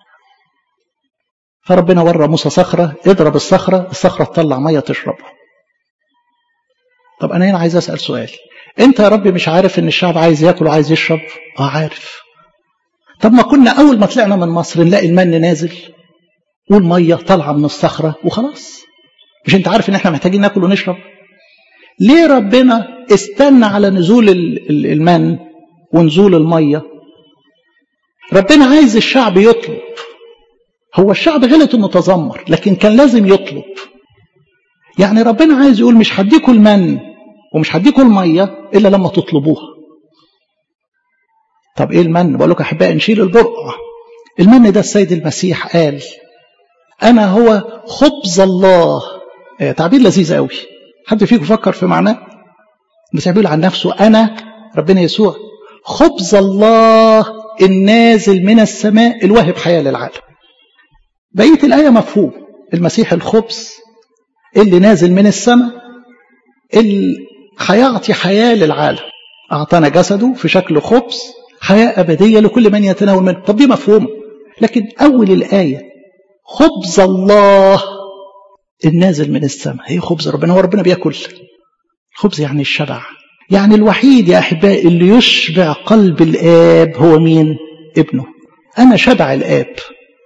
فربنا ورى موسى صخره اضرب الصخره الصخره تطلع ميه تشربها طب انا هنا عايز اسال سؤال انت يا رب مش عارف ان الشعب عايز ياكل وعايز يشرب اه عارف طب ما كنا اول ما طلعنا من مصر نلاقي المن نازل والميه طالعه من الصخره وخلاص مش انت عارف ان احنا محتاجين ناكل ونشرب ليه ربنا استنى على نزول المن ونزول الميه ربنا عايز الشعب يطلب هو الشعب غلط انه تذمر لكن كان لازم يطلب يعني ربنا عايز يقول مش هديكوا المن ومش هديكوا الميه الا لما تطلبوها طب ايه المن بقول لكم احبائي نشيل البرقع المن ده السيد المسيح قال انا هو خبز الله آه تعبير لذيذ قوي حد فيكم فكر في معناه المسيح بيقول عن نفسه انا ربنا يسوع خبز الله النازل من السماء الواهب حياه للعالم بقيه الايه مفهوم المسيح الخبز اللي نازل من السماء اللي هيعطي حياه للعالم اعطانا جسده في شكل خبز حياه ابديه لكل من يتناول منه طب دي مفهومه لكن اول الايه خبز الله النازل من السماء هي خبز ربنا هو ربنا بياكل الخبز يعني الشبع يعني الوحيد يا احبائي اللي يشبع قلب الاب هو مين ابنه انا شبع الاب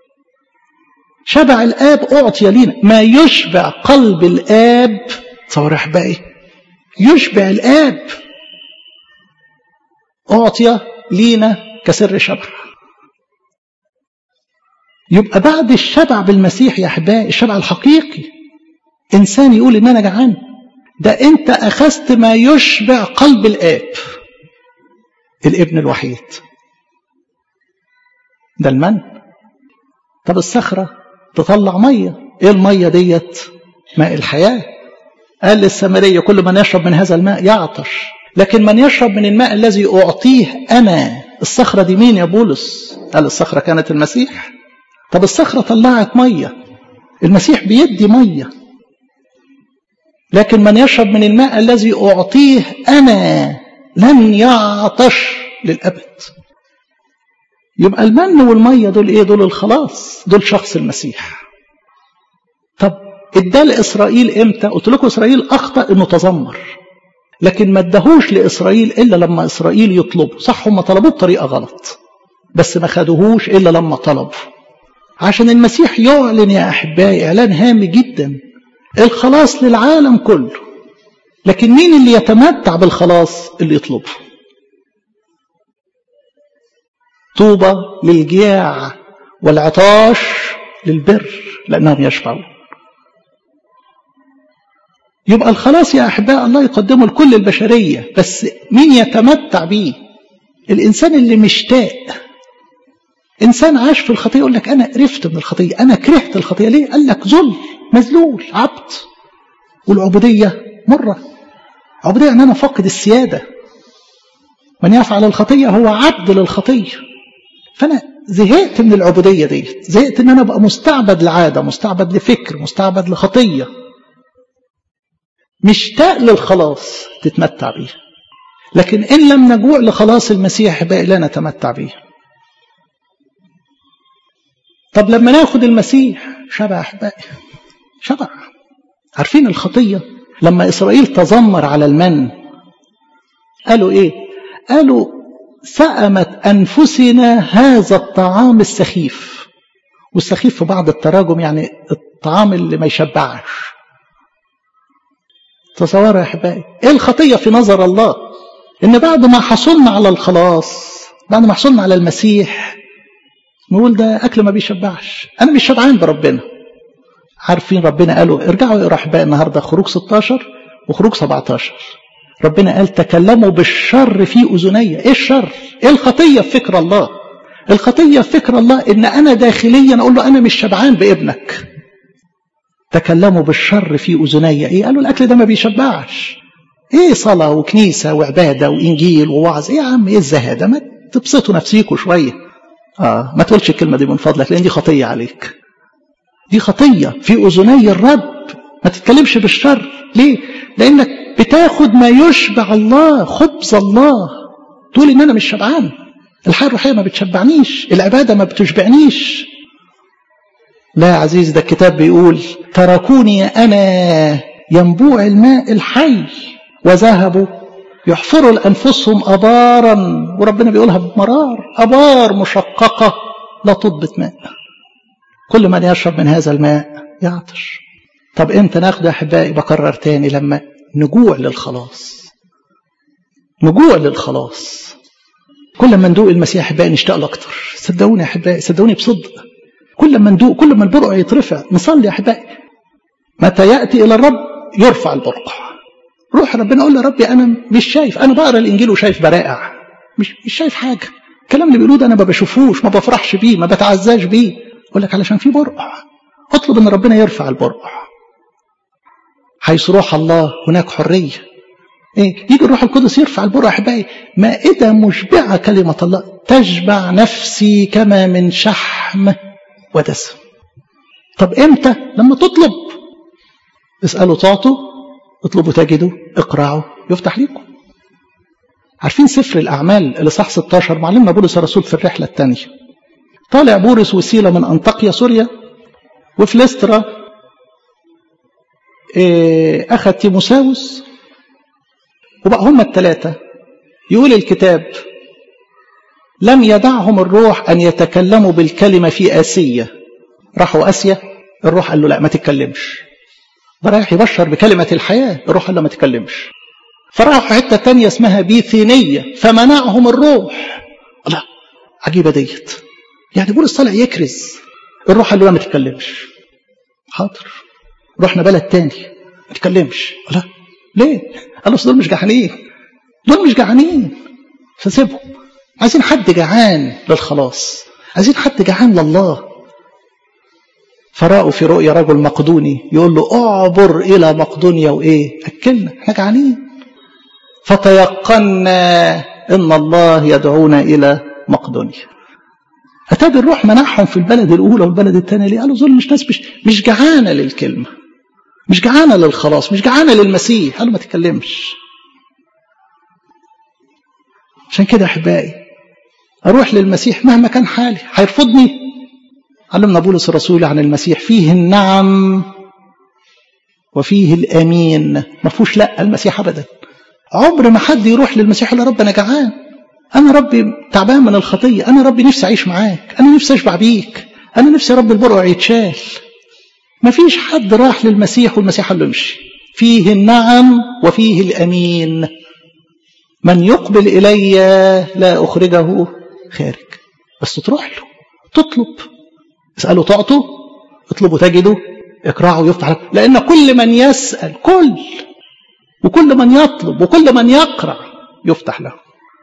شبع الاب اعطي لينا ما يشبع قلب الاب تصور احبائي يشبع الاب اعطي لينا كسر شبع يبقى بعد الشبع بالمسيح يا احبائي الشبع الحقيقي انسان يقول ان انا جعان ده انت اخذت ما يشبع قلب الاب الابن الوحيد ده المن طب الصخره تطلع ميه ايه الميه ديت ماء الحياه قال للسامريه كل من يشرب من هذا الماء يعطش لكن من يشرب من الماء الذي اعطيه انا الصخره دي مين يا بولس قال الصخره كانت المسيح طب الصخره طلعت ميه المسيح بيدي ميه لكن من يشرب من الماء الذي أعطيه أنا لن يعطش للأبد يبقى المن والمية دول إيه دول الخلاص دول شخص المسيح طب ادى لإسرائيل إمتى قلت لكم إسرائيل أخطأ إنه تذمر لكن ما ادهوش لإسرائيل إلا لما إسرائيل يطلبوا صح هم طلبوه بطريقة غلط بس ما خدوهوش إلا لما طلبوا عشان المسيح يعلن يا أحبائي إعلان هام جدا الخلاص للعالم كله لكن مين اللي يتمتع بالخلاص اللي يطلبه طوبى للجياع والعطاش للبر لأنهم يشبعون يبقى الخلاص يا أحباء الله يقدمه لكل البشرية بس مين يتمتع بيه الإنسان اللي مشتاق إنسان عاش في الخطية يقول لك أنا قرفت من الخطية أنا كرهت الخطية ليه قال لك ذل مذلول عبد والعبودية مرة عبودية أن أنا فاقد السيادة من يفعل الخطية هو عبد للخطية فأنا زهقت من العبودية دي زهقت أن أنا أبقى مستعبد لعادة مستعبد لفكر مستعبد لخطية مشتاق للخلاص تتمتع بيه لكن إن لم نجوع لخلاص المسيح بقى لا نتمتع بيه طب لما ناخد المسيح شبع أحبائي شبع عارفين الخطية لما إسرائيل تذمر على المن قالوا إيه قالوا سأمت أنفسنا هذا الطعام السخيف والسخيف في بعض التراجم يعني الطعام اللي ما يشبعش تصوروا يا احبائي ايه الخطيه في نظر الله ان بعد ما حصلنا على الخلاص بعد ما حصلنا على المسيح نقول ده اكل ما بيشبعش انا مش شبعان بربنا عارفين ربنا قالوا ارجعوا اقروا احبائي النهارده خروج 16 وخروج 17 ربنا قال تكلموا بالشر في اذني ايه الشر ايه الخطيه في فكر الله الخطيه في فكر الله ان انا داخليا اقول له انا مش شبعان بابنك تكلموا بالشر في اذني ايه قالوا الاكل ده ما بيشبعش ايه صلاه وكنيسه وعباده وانجيل ووعظ ايه يا عم ايه الزهاده ما تبسطوا نفسيكوا شويه اه ما تقولش الكلمه دي من فضلك لان دي خطيه عليك دي خطيه في اذني الرب ما تتكلمش بالشر ليه لانك بتاخد ما يشبع الله خبز الله تقول ان انا مش شبعان الحياه الروحيه ما بتشبعنيش العباده ما بتشبعنيش لا يا عزيز ده الكتاب بيقول تركوني انا ينبوع الماء الحي وذهبوا يحفروا لانفسهم ابارا وربنا بيقولها بمرار ابار مشققه لا تضبط ماء كل من يشرب من هذا الماء يعطش طب امتى ناخده يا احبائي بكرر تاني لما نجوع للخلاص نجوع للخلاص كل ما ندوق المسيح احبائي نشتاق له اكتر صدقوني يا احبائي صدقوني بصدق كل ما ندوق كل ما البرقع يترفع نصلي يا احبائي متى ياتي الى الرب يرفع البرقع روح ربنا اقول له ربي انا مش شايف انا بقرا الانجيل وشايف برائع مش مش شايف حاجه الكلام اللي بيقولوه ده انا ما بشوفوش ما بفرحش بيه ما بتعزاش بيه اقول لك علشان في برقع اطلب ان ربنا يرفع البرقع حيث روح الله هناك حريه ايه يجي الروح القدس يرفع البرقع احبائي مائده مشبعه كلمه الله تشبع نفسي كما من شحم ودسم طب امتى لما تطلب اسالوا تعطوا اطلبوا تجدوا اقرعوا يفتح لكم عارفين سفر الاعمال اللي صح 16 معلمنا بولس الرسول في الرحله الثانيه طالع بولس وسيله من انطاكيا سوريا وفي لسترا إيه اخذ تيموساوس وبقى هم الثلاثه يقول الكتاب لم يدعهم الروح ان يتكلموا بالكلمه في اسيا راحوا اسيا الروح قال له لا ما تتكلمش ده رايح يبشر بكلمة الحياة الروح قال له ما تكلمش فراحوا حتة تانية اسمها بيثينية فمنعهم الروح الله عجيبة ديت يعني بولس طالع يكرز الروح قال له لا ما تتكلمش حاضر رحنا بلد تاني ما تتكلمش لا ليه؟ قال له دول مش جعانين دول مش جعانين فسيبهم عايزين حد جعان للخلاص عايزين حد جعان لله فرأوا في رؤيا رجل مقدوني يقول له اعبر إلى مقدونيا وإيه أكلنا احنا جعانين فتيقنا إن الله يدعونا إلى مقدونيا أتابع الروح منعهم في البلد الأولى والبلد الثانية ليه قالوا دول مش ناس مش, مش جعانة للكلمة مش جعانة للخلاص مش جعانة للمسيح قالوا ما تتكلمش عشان كده أحبائي أروح للمسيح مهما كان حالي هيرفضني علمنا بولس الرسول عن المسيح فيه النعم وفيه الامين ما فيهوش لا المسيح ابدا عمر ما حد يروح للمسيح يقول رب انا جعان انا ربي تعبان من الخطيه انا ربي نفسي اعيش معاك انا نفسي اشبع بيك انا نفسي رب البرع يتشال ما فيش حد راح للمسيح والمسيح قال له امشي فيه النعم وفيه الامين من يقبل الي لا اخرجه خارج بس تروح له تطلب اسألوا تعطوا اطلبوا تجدوا اقرعوا يفتح لكم لأن كل من يسأل كل وكل من يطلب وكل من يقرأ يفتح له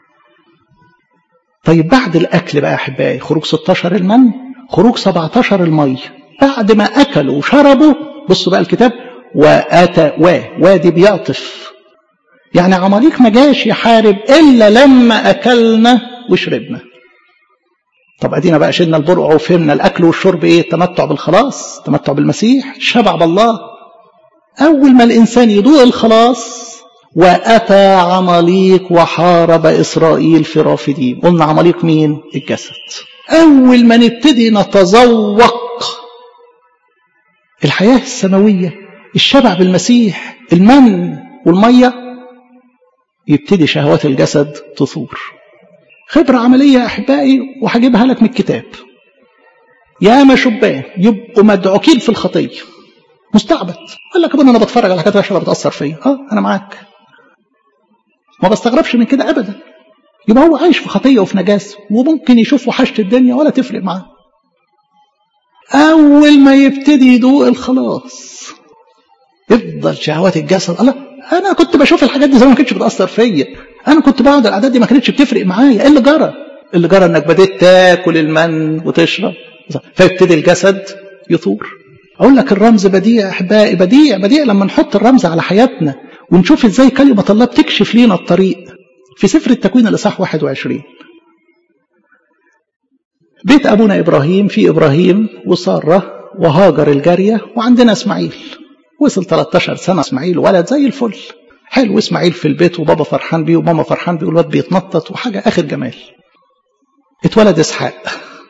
طيب بعد الأكل بقى يا أحبائي خروج 16 المن خروج 17 المية بعد ما أكلوا وشربوا بصوا بقى الكتاب وآتى و وادي بيعطف يعني عماليق ما جاش يحارب إلا لما أكلنا وشربنا طب ادينا بقى شلنا البرقع وفهمنا الاكل والشرب ايه التمتع بالخلاص التمتع بالمسيح الشبع بالله اول ما الانسان يدوق الخلاص واتى عماليق وحارب اسرائيل في رافدين قلنا عماليق مين الجسد اول ما نبتدي نتذوق الحياه السماويه الشبع بالمسيح المن والميه يبتدي شهوات الجسد تثور خبرة عملية يا أحبائي وهجيبها لك من الكتاب ياما شبان يبقوا مدعوكين في الخطيه مستعبد قال لك ابونا انا بتفرج على حاجات وحشه بتاثر فيا اه انا معاك ما بستغربش من كده ابدا يبقى هو عايش في خطيه وفي نجاسه وممكن يشوف وحشه الدنيا ولا تفرق معاه اول ما يبتدي يدوق الخلاص يفضل شهوات الجسد الله انا كنت بشوف الحاجات دي زمان ما كانتش بتاثر فيا انا كنت بقعد الاعداد دي ما كانتش بتفرق معايا ايه اللي جرى اللي جرى انك بديت تاكل المن وتشرب فيبتدي الجسد يثور اقول لك الرمز بديع احبائي بديع بديع لما نحط الرمز على حياتنا ونشوف ازاي كلمه الله بتكشف لينا الطريق في سفر التكوين الاصحاح 21 بيت ابونا ابراهيم في ابراهيم وساره وهاجر الجاريه وعندنا اسماعيل وصل 13 سنه اسماعيل ولد زي الفل حلو اسماعيل في البيت وبابا فرحان بيه وماما فرحان بيه والواد بيتنطط وحاجه اخر جمال اتولد اسحاق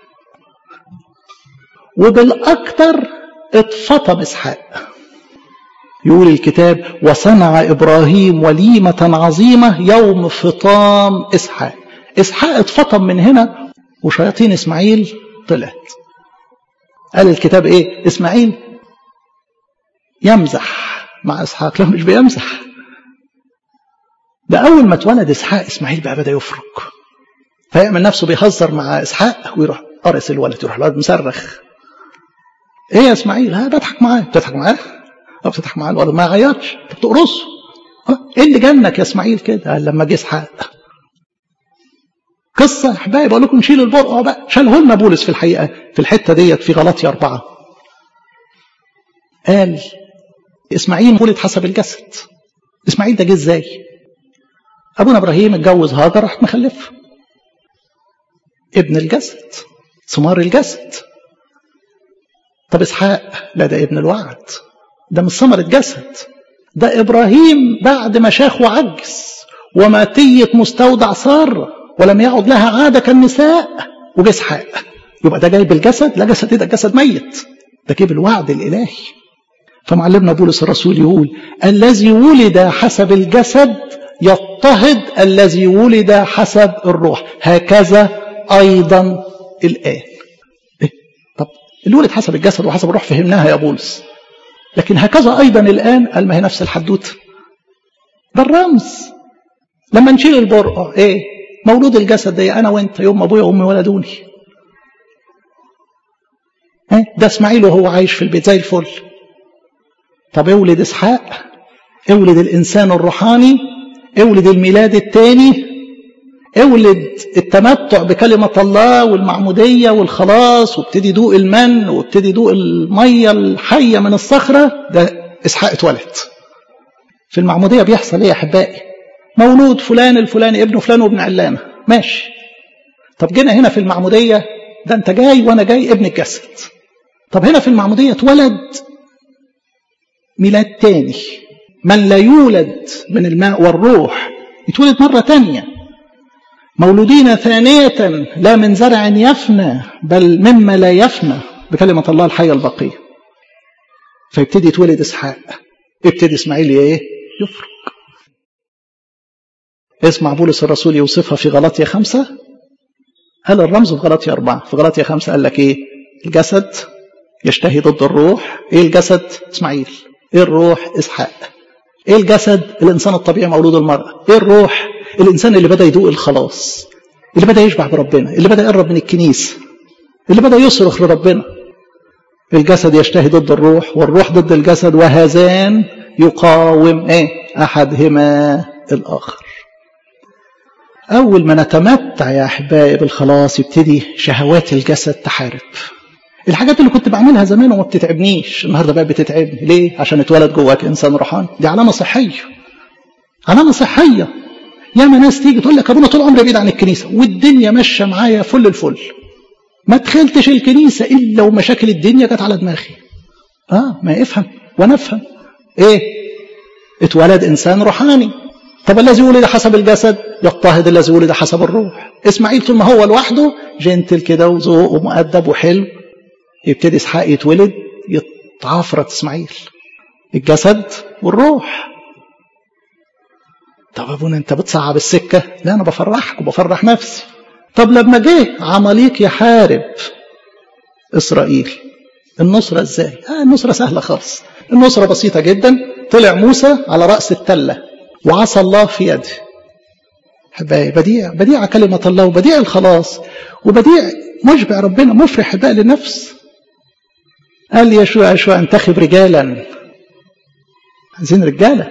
وبالاكثر اتفطم اسحاق يقول الكتاب وصنع ابراهيم وليمه عظيمه يوم فطام اسحاق اسحاق اتفطم من هنا وشياطين اسماعيل طلعت قال الكتاب ايه اسماعيل يمزح مع اسحاق لا مش بيمزح ده اول ما اتولد اسحاق اسماعيل بقى بدا يفرك فيعمل نفسه بيهزر مع اسحاق ويروح قرص الولد يروح الولد مصرخ ايه يا اسماعيل ها بضحك معاه بتضحك معاه اه بتضحك معاه الولد ما يعيطش انت بتقرصه ايه اللي جنك يا اسماعيل كده قال لما جه اسحاق قصة احبائي بقول لكم نشيل البرقع بقى شاله لنا بولس في الحقيقة في الحتة ديت في غلطية أربعة قال إسماعيل ولد حسب الجسد إسماعيل ده جه إزاي؟ أبونا إبراهيم اتجوز هاجر راح مخلف ابن الجسد ثمار الجسد طب إسحاق لا ده ابن الوعد ده مش ثمر الجسد ده إبراهيم بعد ما شاخ وعجز وماتية مستودع سارة ولم يعد لها عادة كالنساء وجه إسحاق يبقى ده جاي بالجسد لا جسد إيه ده الجسد ميت ده جه بالوعد الإلهي فمعلمنا بولس الرسول يقول الذي ولد حسب الجسد يضطهد الذي ولد حسب الروح هكذا أيضا الآن إيه؟ طب اللي ولد حسب الجسد وحسب الروح فهمناها يا بولس لكن هكذا أيضا الآن قال ما هي نفس الحدوته ده الرمز لما نشيل البرقع ايه مولود الجسد ده انا وانت يوم ما ابويا وامي ولدوني ايه ده اسماعيل وهو عايش في البيت زي الفل طب اولد اسحاق اولد الانسان الروحاني اولد الميلاد الثاني اولد التمتع بكلمة الله والمعمودية والخلاص وابتدي دوق المن وابتدي دوق المية الحية من الصخرة ده اسحاق اتولد في المعمودية بيحصل ايه يا احبائي مولود فلان الفلاني ابن فلان وابن علانة ماشي طب جينا هنا في المعمودية ده انت جاي وانا جاي ابن الجسد طب هنا في المعمودية اتولد ميلاد تاني من لا يولد من الماء والروح يتولد مرة تانية مولودين ثانية لا من زرع يفنى بل مما لا يفنى بكلمة الله الحية البقية فيبتدي يتولد إسحاق يبتدي إسماعيل إيه يفرق اسمع بولس الرسول يوصفها في غلطية خمسة قال الرمز في غلطية أربعة في غلطية خمسة قال لك إيه الجسد يشتهي ضد الروح إيه الجسد إسماعيل إيه الروح إسحاق إيه الجسد الإنسان الطبيعي مولود المرأة إيه الروح الإنسان اللي بدأ يدوق الخلاص اللي بدأ يشبع بربنا اللي بدأ يقرب من الكنيسة اللي بدأ يصرخ لربنا الجسد يشتهي ضد الروح والروح ضد الجسد وهذان يقاوم ايه احدهما الاخر اول ما نتمتع يا احبائي بالخلاص يبتدي شهوات الجسد تحارب الحاجات اللي كنت بعملها زمان وما بتتعبنيش النهارده بقى بتتعبني ليه عشان اتولد جواك انسان روحاني دي علامه صحيه علامه صحيه ياما ناس تيجي تقول لك ابونا طول عمري بعيد عن الكنيسه والدنيا ماشيه معايا فل الفل ما دخلتش الكنيسه الا ومشاكل الدنيا جت على دماغي اه ما افهم وانا افهم ايه اتولد انسان روحاني طب الذي ولد حسب الجسد يضطهد الذي ولد حسب الروح اسماعيل طول ما هو لوحده جنتل كده وذوق ومؤدب وحلو يبتدي اسحاق يتولد يتعافرت اسماعيل الجسد والروح طب ابونا انت بتصعب السكه لا انا بفرحك وبفرح نفسي طب لما جه عماليق يحارب إسرائيل النصرة إزاي؟ آه النصرة سهلة خالص النصرة بسيطة جدا طلع موسى على رأس التلة وعصى الله في يده حبايبي بديع بديع كلمة الله وبديع الخلاص وبديع مشبع ربنا مفرح بقى للنفس قال يشوع يشوع انتخب رجالا عايزين رجاله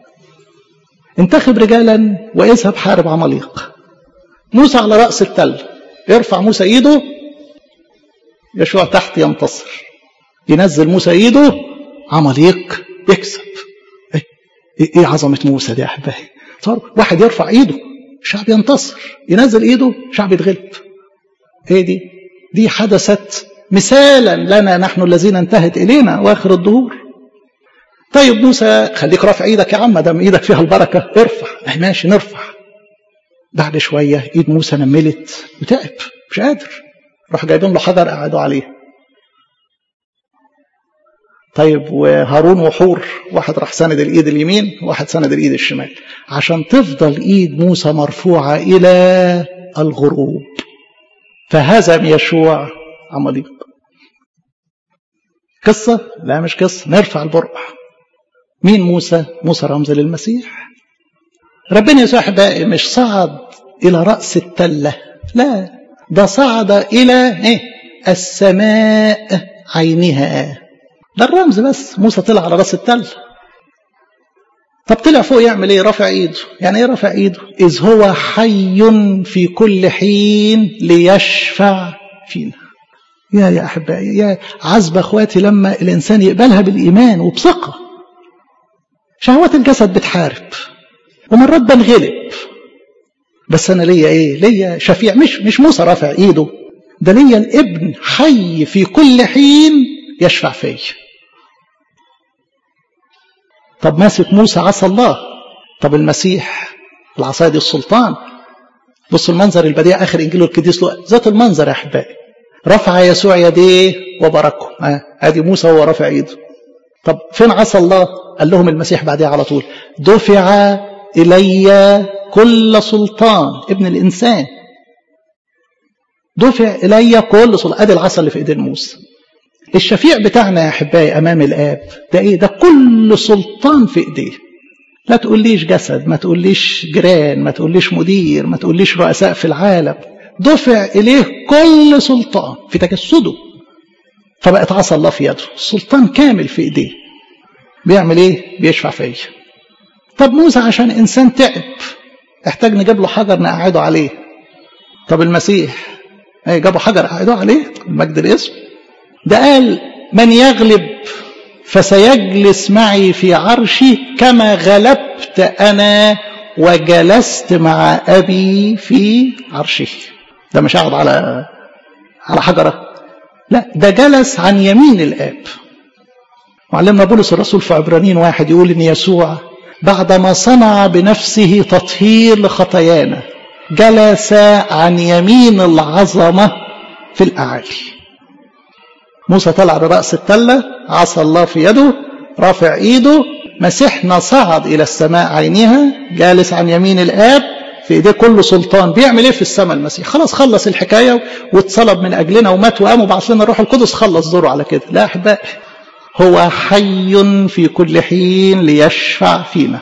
انتخب رجالا واذهب حارب عماليق موسى على راس التل يرفع موسى ايده يشوع تحت ينتصر ينزل موسى ايده عماليق يكسب ايه, إيه عظمه موسى دي يا احبائي واحد يرفع ايده الشعب ينتصر ينزل ايده الشعب يتغلب ايه دي دي حدثت مثالا لنا نحن الذين انتهت الينا واخر الدهور طيب موسى خليك رافع ايدك يا عم دام ايدك فيها البركه ارفع اه ماشي نرفع بعد شويه ايد موسى نملت وتعب مش قادر راح جايبين له حجر قعدوا عليه طيب وهارون وحور واحد راح سند الايد اليمين واحد سند الايد الشمال عشان تفضل ايد موسى مرفوعه الى الغروب فهزم يشوع عماليق قصه لا مش قصه نرفع البرقع مين موسى موسى رمز للمسيح ربنا يسوع احبائي مش صعد الى راس التله لا ده صعد الى ايه السماء عينها ده الرمز بس موسى طلع على راس التل طب طلع فوق يعمل ايه رافع ايده يعني ايه رافع ايده اذ هو حي في كل حين ليشفع فينا يا يا احبائي يا عذب اخواتي لما الانسان يقبلها بالايمان وبثقه شهوات الجسد بتحارب ومرات بنغلب بس انا ليا ايه ليا شفيع مش مش موسى رافع ايده ده ليا الابن حي في كل حين يشفع فيا طب ماسك موسى عصى الله طب المسيح العصايه دي السلطان بصوا المنظر البديع اخر انجيل القديس لوقا ذات المنظر يا احبائي رفع يسوع يديه وبركه آه. ادي موسى وهو رافع ايده طب فين عصى الله قال لهم المسيح بعدها على طول دفع الي كل سلطان ابن الانسان دفع الي كل سلطان ادي العصا اللي في ايدين موسى الشفيع بتاعنا يا احبائي امام الاب ده ايه ده كل سلطان في ايديه لا تقوليش جسد ما تقوليش جيران ما تقوليش مدير ما تقوليش رؤساء في العالم دفع اليه كل سلطان في تجسده فبقت عصا الله في يده السلطان كامل في ايديه بيعمل ايه بيشفع فيا طب موسى عشان انسان تعب احتاج نجيب له حجر نقعده عليه طب المسيح ايه جابوا حجر قعدوه عليه المجد الاسم ده قال من يغلب فسيجلس معي في عرشي كما غلبت انا وجلست مع ابي في عرشه ده مش قاعد على على حجره لا ده جلس عن يمين الاب معلمنا بولس الرسول في عبرانيين واحد يقول ان يسوع بعدما صنع بنفسه تطهير لخطايانا جلس عن يمين العظمه في الاعالي موسى طلع على رأس التلة عصى الله في يده رافع ايده مسيحنا صعد الى السماء عينها جالس عن يمين الاب في ايديه كل سلطان بيعمل ايه في السماء المسيح خلاص خلص الحكايه واتصلب من اجلنا ومات وقام وبعث لنا الروح القدس خلص دوره على كده لا احبائي هو حي في كل حين ليشفع فينا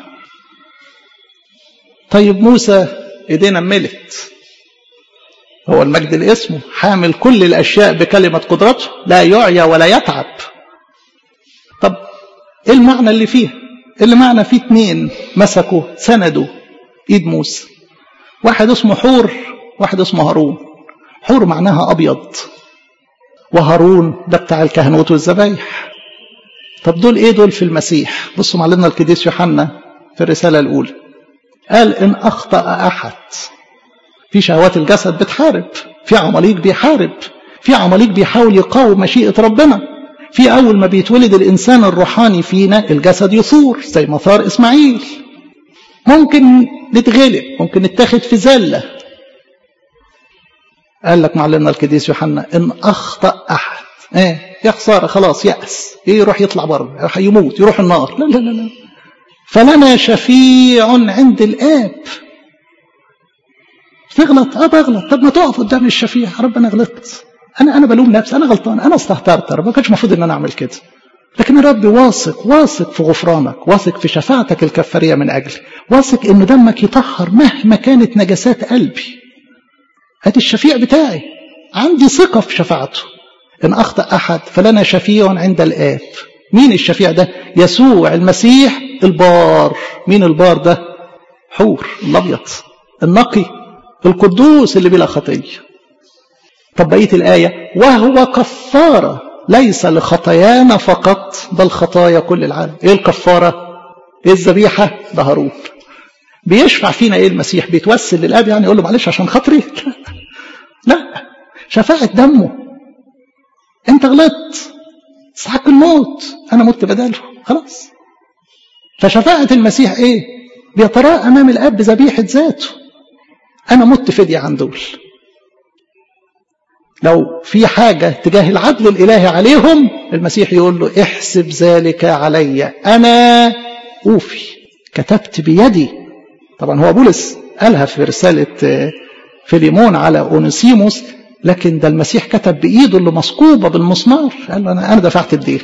طيب موسى ايدينا ملت هو المجد الاسم حامل كل الاشياء بكلمه قدرته لا يعيا ولا يتعب طب ايه المعنى اللي فيه اللي معنى فيه اتنين مسكوا سندوا ايد موسى واحد اسمه حور واحد اسمه هارون حور معناها ابيض وهارون ده بتاع الكهنوت والذبايح طب دول ايه دول في المسيح بصوا معلمنا القديس يوحنا في الرساله الاولى قال ان اخطا احد في شهوات الجسد بتحارب في عماليق بيحارب في عماليق بيحاول يقاوم مشيئة ربنا في أول ما بيتولد الإنسان الروحاني فينا الجسد يثور زي ما ثار إسماعيل ممكن نتغلب ممكن نتاخد في زلة قال لك معلمنا القديس يوحنا إن أخطأ أحد إيه يا خسارة خلاص يأس إيه يروح يطلع بره يموت يروح النار لا لا لا لا فلنا شفيع عند الآب تغلط اه بغلط طب ما تقف قدام الشفيع رب انا غلطت انا انا بلوم نفسي انا غلطان انا استهترت ما كانش المفروض ان انا اعمل كده لكن يا رب واثق واثق في غفرانك واثق في شفاعتك الكفاريه من اجلي واثق ان دمك يطهر مهما كانت نجاسات قلبي ادي الشفيع بتاعي عندي ثقه في شفاعته ان اخطا احد فلنا شفيع عند الاب مين الشفيع ده يسوع المسيح البار مين البار ده حور الابيض النقي القدوس اللي بلا خطيه طب بقيه الايه وهو كفاره ليس لخطايانا فقط بل خطايا كل العالم ايه الكفاره ايه الذبيحه ده هارون بيشفع فينا ايه المسيح بيتوسل للاب يعني يقول له معلش عشان خاطري لا شفاعه دمه انت غلطت استحق الموت انا مت بداله خلاص فشفاعه المسيح ايه بيتراءى امام الاب ذبيحه ذاته انا مت فديه عن دول لو في حاجة تجاه العدل الإلهي عليهم المسيح يقول له احسب ذلك علي أنا أوفي كتبت بيدي طبعا هو بولس قالها في رسالة فيليمون على أونسيموس لكن ده المسيح كتب بإيده اللي مسكوبة بالمسمار قال له أنا أنا دفعت الدين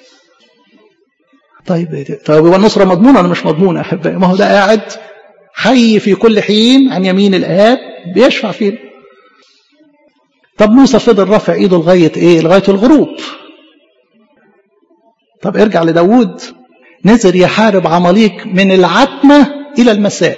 طيب طيب هو النصرة مضمونة ولا مش مضمونة أحبائي ما هو ده قاعد حي في كل حين عن يمين الآب بيشفع فينا طب موسى فضل رافع ايده لغايه ايه؟ لغايه الغروب. طب ارجع لداوود نزل يحارب عماليق من العتمه الى المساء.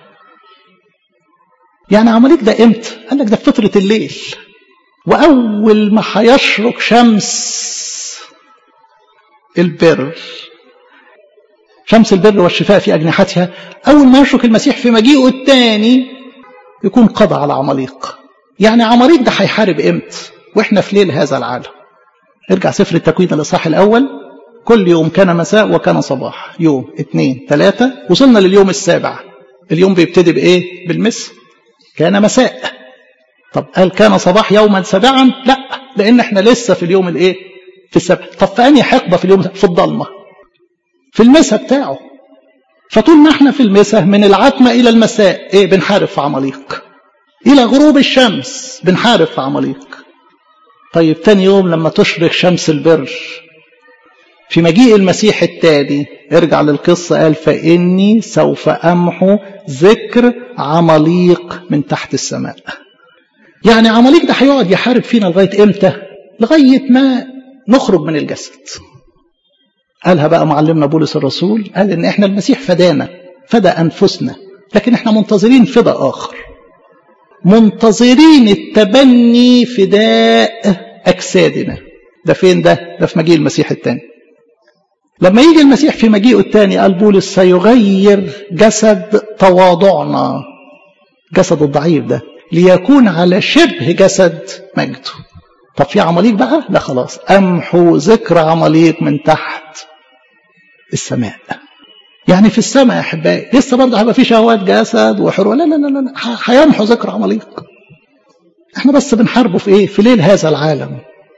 يعني عماليق ده امتى؟ قال لك ده في فتره الليل. واول ما هيشرق شمس البر شمس البر والشفاء في اجنحتها اول ما يشرق المسيح في مجيئه الثاني يكون قضى على عماليق. يعني عماليق ده هيحارب امتى واحنا في ليل هذا العالم ارجع سفر التكوين الاصحاح الاول كل يوم كان مساء وكان صباح يوم اثنين ثلاثة وصلنا لليوم السابع اليوم بيبتدي بايه بالمس كان مساء طب قال كان صباح يوما سابعا لا لان احنا لسه في اليوم الايه في السبع طب في انهي حقبه في اليوم في الضلمه في المساء بتاعه فطول ما احنا في المساء من العتمه الى المساء ايه بنحارب في عماليق إلى غروب الشمس بنحارب في عماليق طيب تاني يوم لما تشرق شمس البر في مجيء المسيح التالي ارجع للقصة قال فإني سوف أمحو ذكر عماليق من تحت السماء يعني عماليق ده هيقعد يحارب فينا لغاية إمتى لغاية ما نخرج من الجسد قالها بقى معلمنا بولس الرسول قال إن إحنا المسيح فدانا فدى أنفسنا لكن إحنا منتظرين فدى آخر منتظرين التبني فداء أجسادنا ده فين ده؟ ده في مجيء المسيح الثاني لما يجي المسيح في مجيئه الثاني قال بولس سيغير جسد تواضعنا جسد الضعيف ده ليكون على شبه جسد مجده طب في عماليق بقى لا خلاص امحو ذكر عماليق من تحت السماء يعني في السماء يا احبائي لسه برضه هيبقى في شهوات جسد وحرور لا لا لا لا هيمحو ذكر عماليق احنا بس بنحاربه في ايه في ليل هذا العالم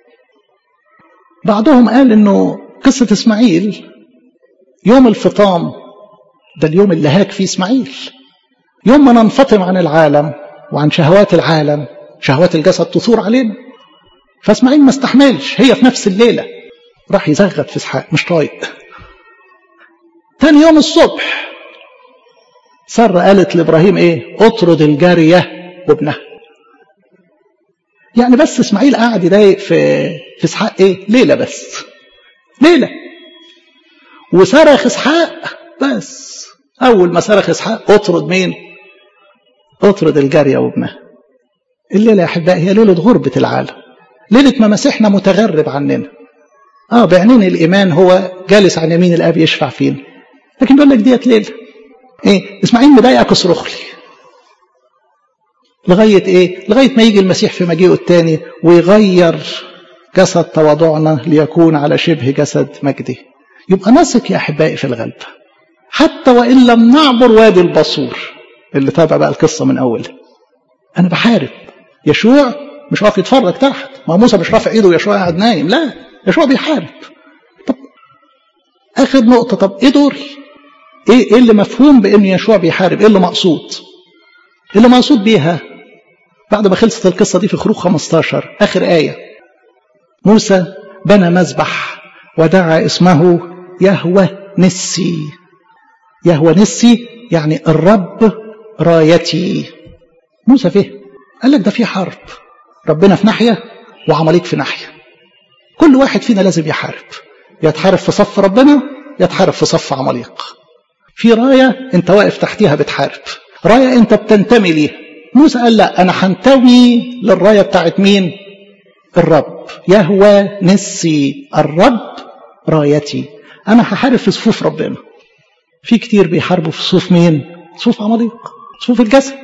بعضهم قال انه قصة اسماعيل يوم الفطام ده اليوم اللي هاك فيه اسماعيل يوم ما ننفطم عن العالم وعن شهوات العالم شهوات الجسد تثور علينا فاسماعيل ما استحملش هي في نفس الليلة راح يزغط في اسحاق مش طايق تاني يوم الصبح سارة قالت لابراهيم ايه اطرد الجارية وابنها يعني بس اسماعيل قاعد يضايق في في اسحاق ايه ليلة بس ليلة وصرخ اسحاق بس اول ما صرخ اسحاق اطرد مين اطرد الجارية وابنها الليلة يا احبائي هي ليلة غربة العالم ليلة ما مسيحنا متغرب عننا اه بعينين الايمان هو جالس عن يمين الاب يشفع فينا لكن بيقول لك ديت ليلة ايه اسماعيل مضايقك اصرخ لي لغاية ايه لغاية ما يجي المسيح في مجيئه الثاني ويغير جسد تواضعنا ليكون على شبه جسد مجده يبقى نثق يا احبائي في الغلب حتى وان لم نعبر وادي البصور اللي تابع بقى القصه من اولها انا بحارب يشوع مش واقف يتفرج تحت ما موسى مش رافع ايده ويشوع قاعد نايم لا يشوع بيحارب طب اخر نقطه طب ايه دوري ايه ايه اللي مفهوم بان يشوع بيحارب ايه اللي مقصود اللي مقصود بيها بعد ما خلصت القصه دي في خروج 15 اخر ايه موسى بنى مذبح ودعا اسمه يهوى نسي يهوى نسي يعني الرب رايتي موسى فيه قال لك ده في حرب ربنا في ناحية وعمليك في ناحية كل واحد فينا لازم يحارب يتحارب في صف ربنا يتحارب في صف عماليق في راية انت واقف تحتيها بتحارب راية انت بتنتمي ليها موسى قال لا انا هنتمي للراية بتاعت مين الرب يهوى نسي الرب رايتي انا هحارب في صفوف ربنا في كتير بيحاربوا في صفوف مين صفوف عماليق صفوف الجسد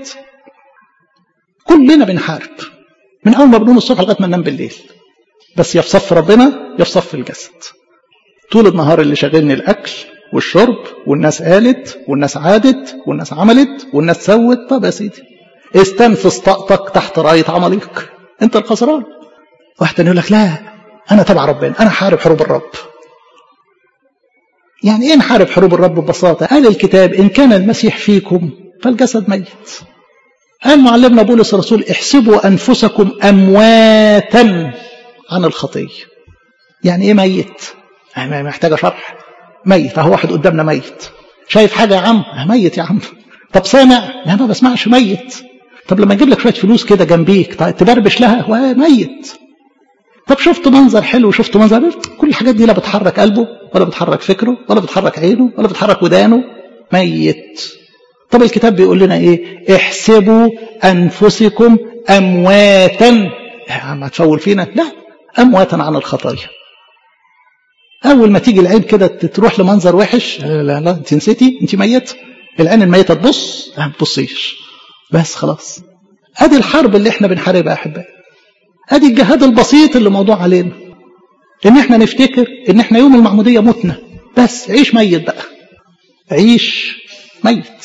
كلنا بنحارب من اول ما بنقوم الصبح لغايه ما ننام بالليل بس يا في صف ربنا يا في صف الجسد طول النهار اللي شاغلني الاكل والشرب والناس قالت والناس عادت والناس عملت والناس سوت طب يا سيدي استنفذ طاقتك تحت رايه عماليق انت الخسران واحد يقول لك لا انا تبع ربنا انا حارب حروب الرب يعني ايه نحارب حروب الرب ببساطه قال الكتاب ان كان المسيح فيكم فالجسد ميت قال معلمنا بولس الرسول احسبوا انفسكم امواتا عن الخطيه يعني ايه ميت يعني محتاجه شرح ميت اهو واحد قدامنا ميت شايف حاجه يا عم ميت يا عم طب سامع لا ما بسمعش ميت طب لما اجيب لك شويه فلوس كده جنبيك تبربش لها هو ميت طب شفت منظر حلو شفت منظر كل الحاجات دي لا بتحرك قلبه ولا بتحرك فكره ولا بتحرك عينه ولا بتحرك ودانه ميت طب الكتاب بيقول لنا ايه احسبوا انفسكم امواتا عم هتفول فينا لا امواتا عن الخطايا اول ما تيجي العين كده تروح لمنظر وحش لا لا انت نسيتي انت ميت العين الميته تبص ما تبصيش بس خلاص ادي الحرب اللي احنا بنحاربها يا احبائي ادي الجهاد البسيط اللي موضوع علينا ان احنا نفتكر ان احنا يوم المعموديه متنا بس عيش ميت بقى عيش ميت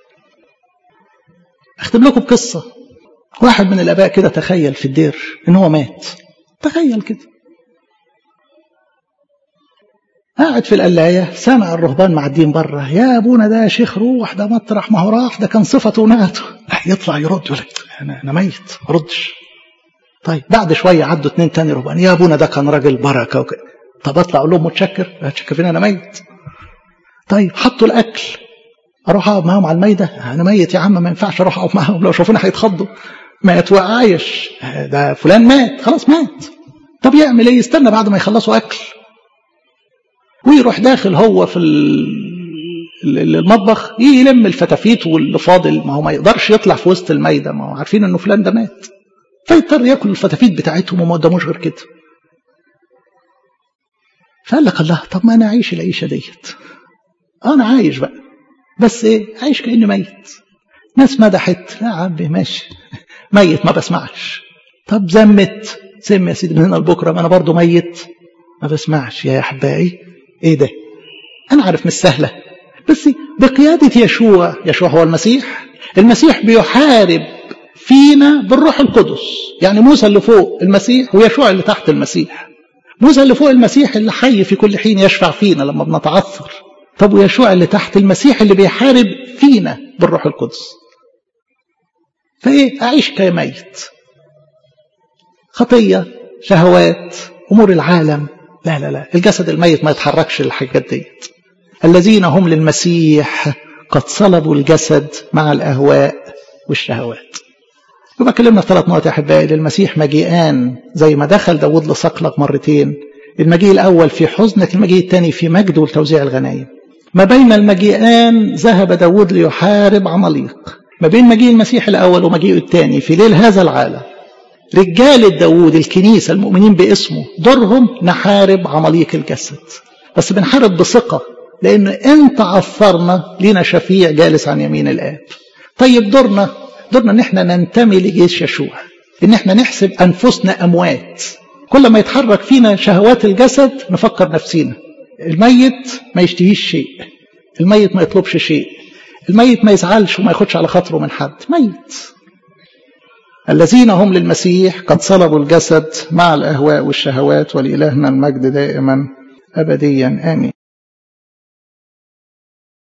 اختم لكم بقصه واحد من الاباء كده تخيل في الدير ان هو مات تخيل كده قاعد في القلاية سامع الرهبان معدين بره يا ابونا ده يا شيخ روح ده مطرح ما هو راح ده كان صفته وناته يطلع يرد يقول انا انا ميت ما ردش طيب بعد شويه عدوا اتنين تاني رهبان يا ابونا ده كان راجل بركه وكده طب اطلع اقول لهم متشكر متشكر فين انا ميت طيب حطوا الاكل اروح اقعد معاهم على الميده انا ميت يا عم ما ينفعش اروح اقعد معاهم لو شافوني هيتخضوا مات وعايش ده فلان مات خلاص مات طب يعمل ايه يستنى بعد ما يخلصوا اكل ويروح داخل هو في المطبخ يلم الفتافيت واللي فاضل ما هو ما يقدرش يطلع في وسط الميدة ما هو عارفين انه فلان ده مات فيضطر ياكل الفتافيت بتاعتهم وما قداموش غير كده فقال لك الله طب ما انا اعيش العيشه ديت انا عايش بقى بس ايه عايش كاني ميت ناس مدحت لا يا عمي ماشي ميت ما بسمعش طب زمت سم يا سيدي من هنا لبكره ما انا برضه ميت ما بسمعش يا احبائي ايه ده انا عارف مش سهله بس بقياده يشوع يشوع هو المسيح المسيح بيحارب فينا بالروح القدس يعني موسى اللي فوق المسيح ويشوع اللي تحت المسيح موسى اللي فوق المسيح اللي حي في كل حين يشفع فينا لما بنتعثر طب ويشوع اللي تحت المسيح اللي بيحارب فينا بالروح القدس فايه اعيش كميت خطيه شهوات امور العالم لا لا لا الجسد الميت ما يتحركش للحاجات ديت الذين هم للمسيح قد صلبوا الجسد مع الاهواء والشهوات يبقى كلمنا في ثلاث نقط يا احبائي للمسيح مجيئان زي ما دخل داود لصقلق مرتين المجيء الاول في حزنك المجيء الثاني في مجد وتوزيع الغنايم ما بين المجيئان ذهب داود ليحارب عماليق ما بين مجيء المسيح الاول ومجيء الثاني في ليل هذا العالم رجال داود الكنيسة المؤمنين باسمه دورهم نحارب عماليق الجسد بس بنحارب بثقة لأن أنت عثرنا لنا شفيع جالس عن يمين الآب طيب دورنا دورنا ان احنا ننتمي لجيش يشوع ان احنا نحسب انفسنا اموات كل ما يتحرك فينا شهوات الجسد نفكر نفسينا الميت ما يشتهيش شيء الميت ما يطلبش شيء الميت ما يزعلش وما ياخدش على خاطره من حد ميت الذين هم للمسيح قد صلبوا الجسد مع الاهواء والشهوات ولالهنا المجد دائما ابديا امين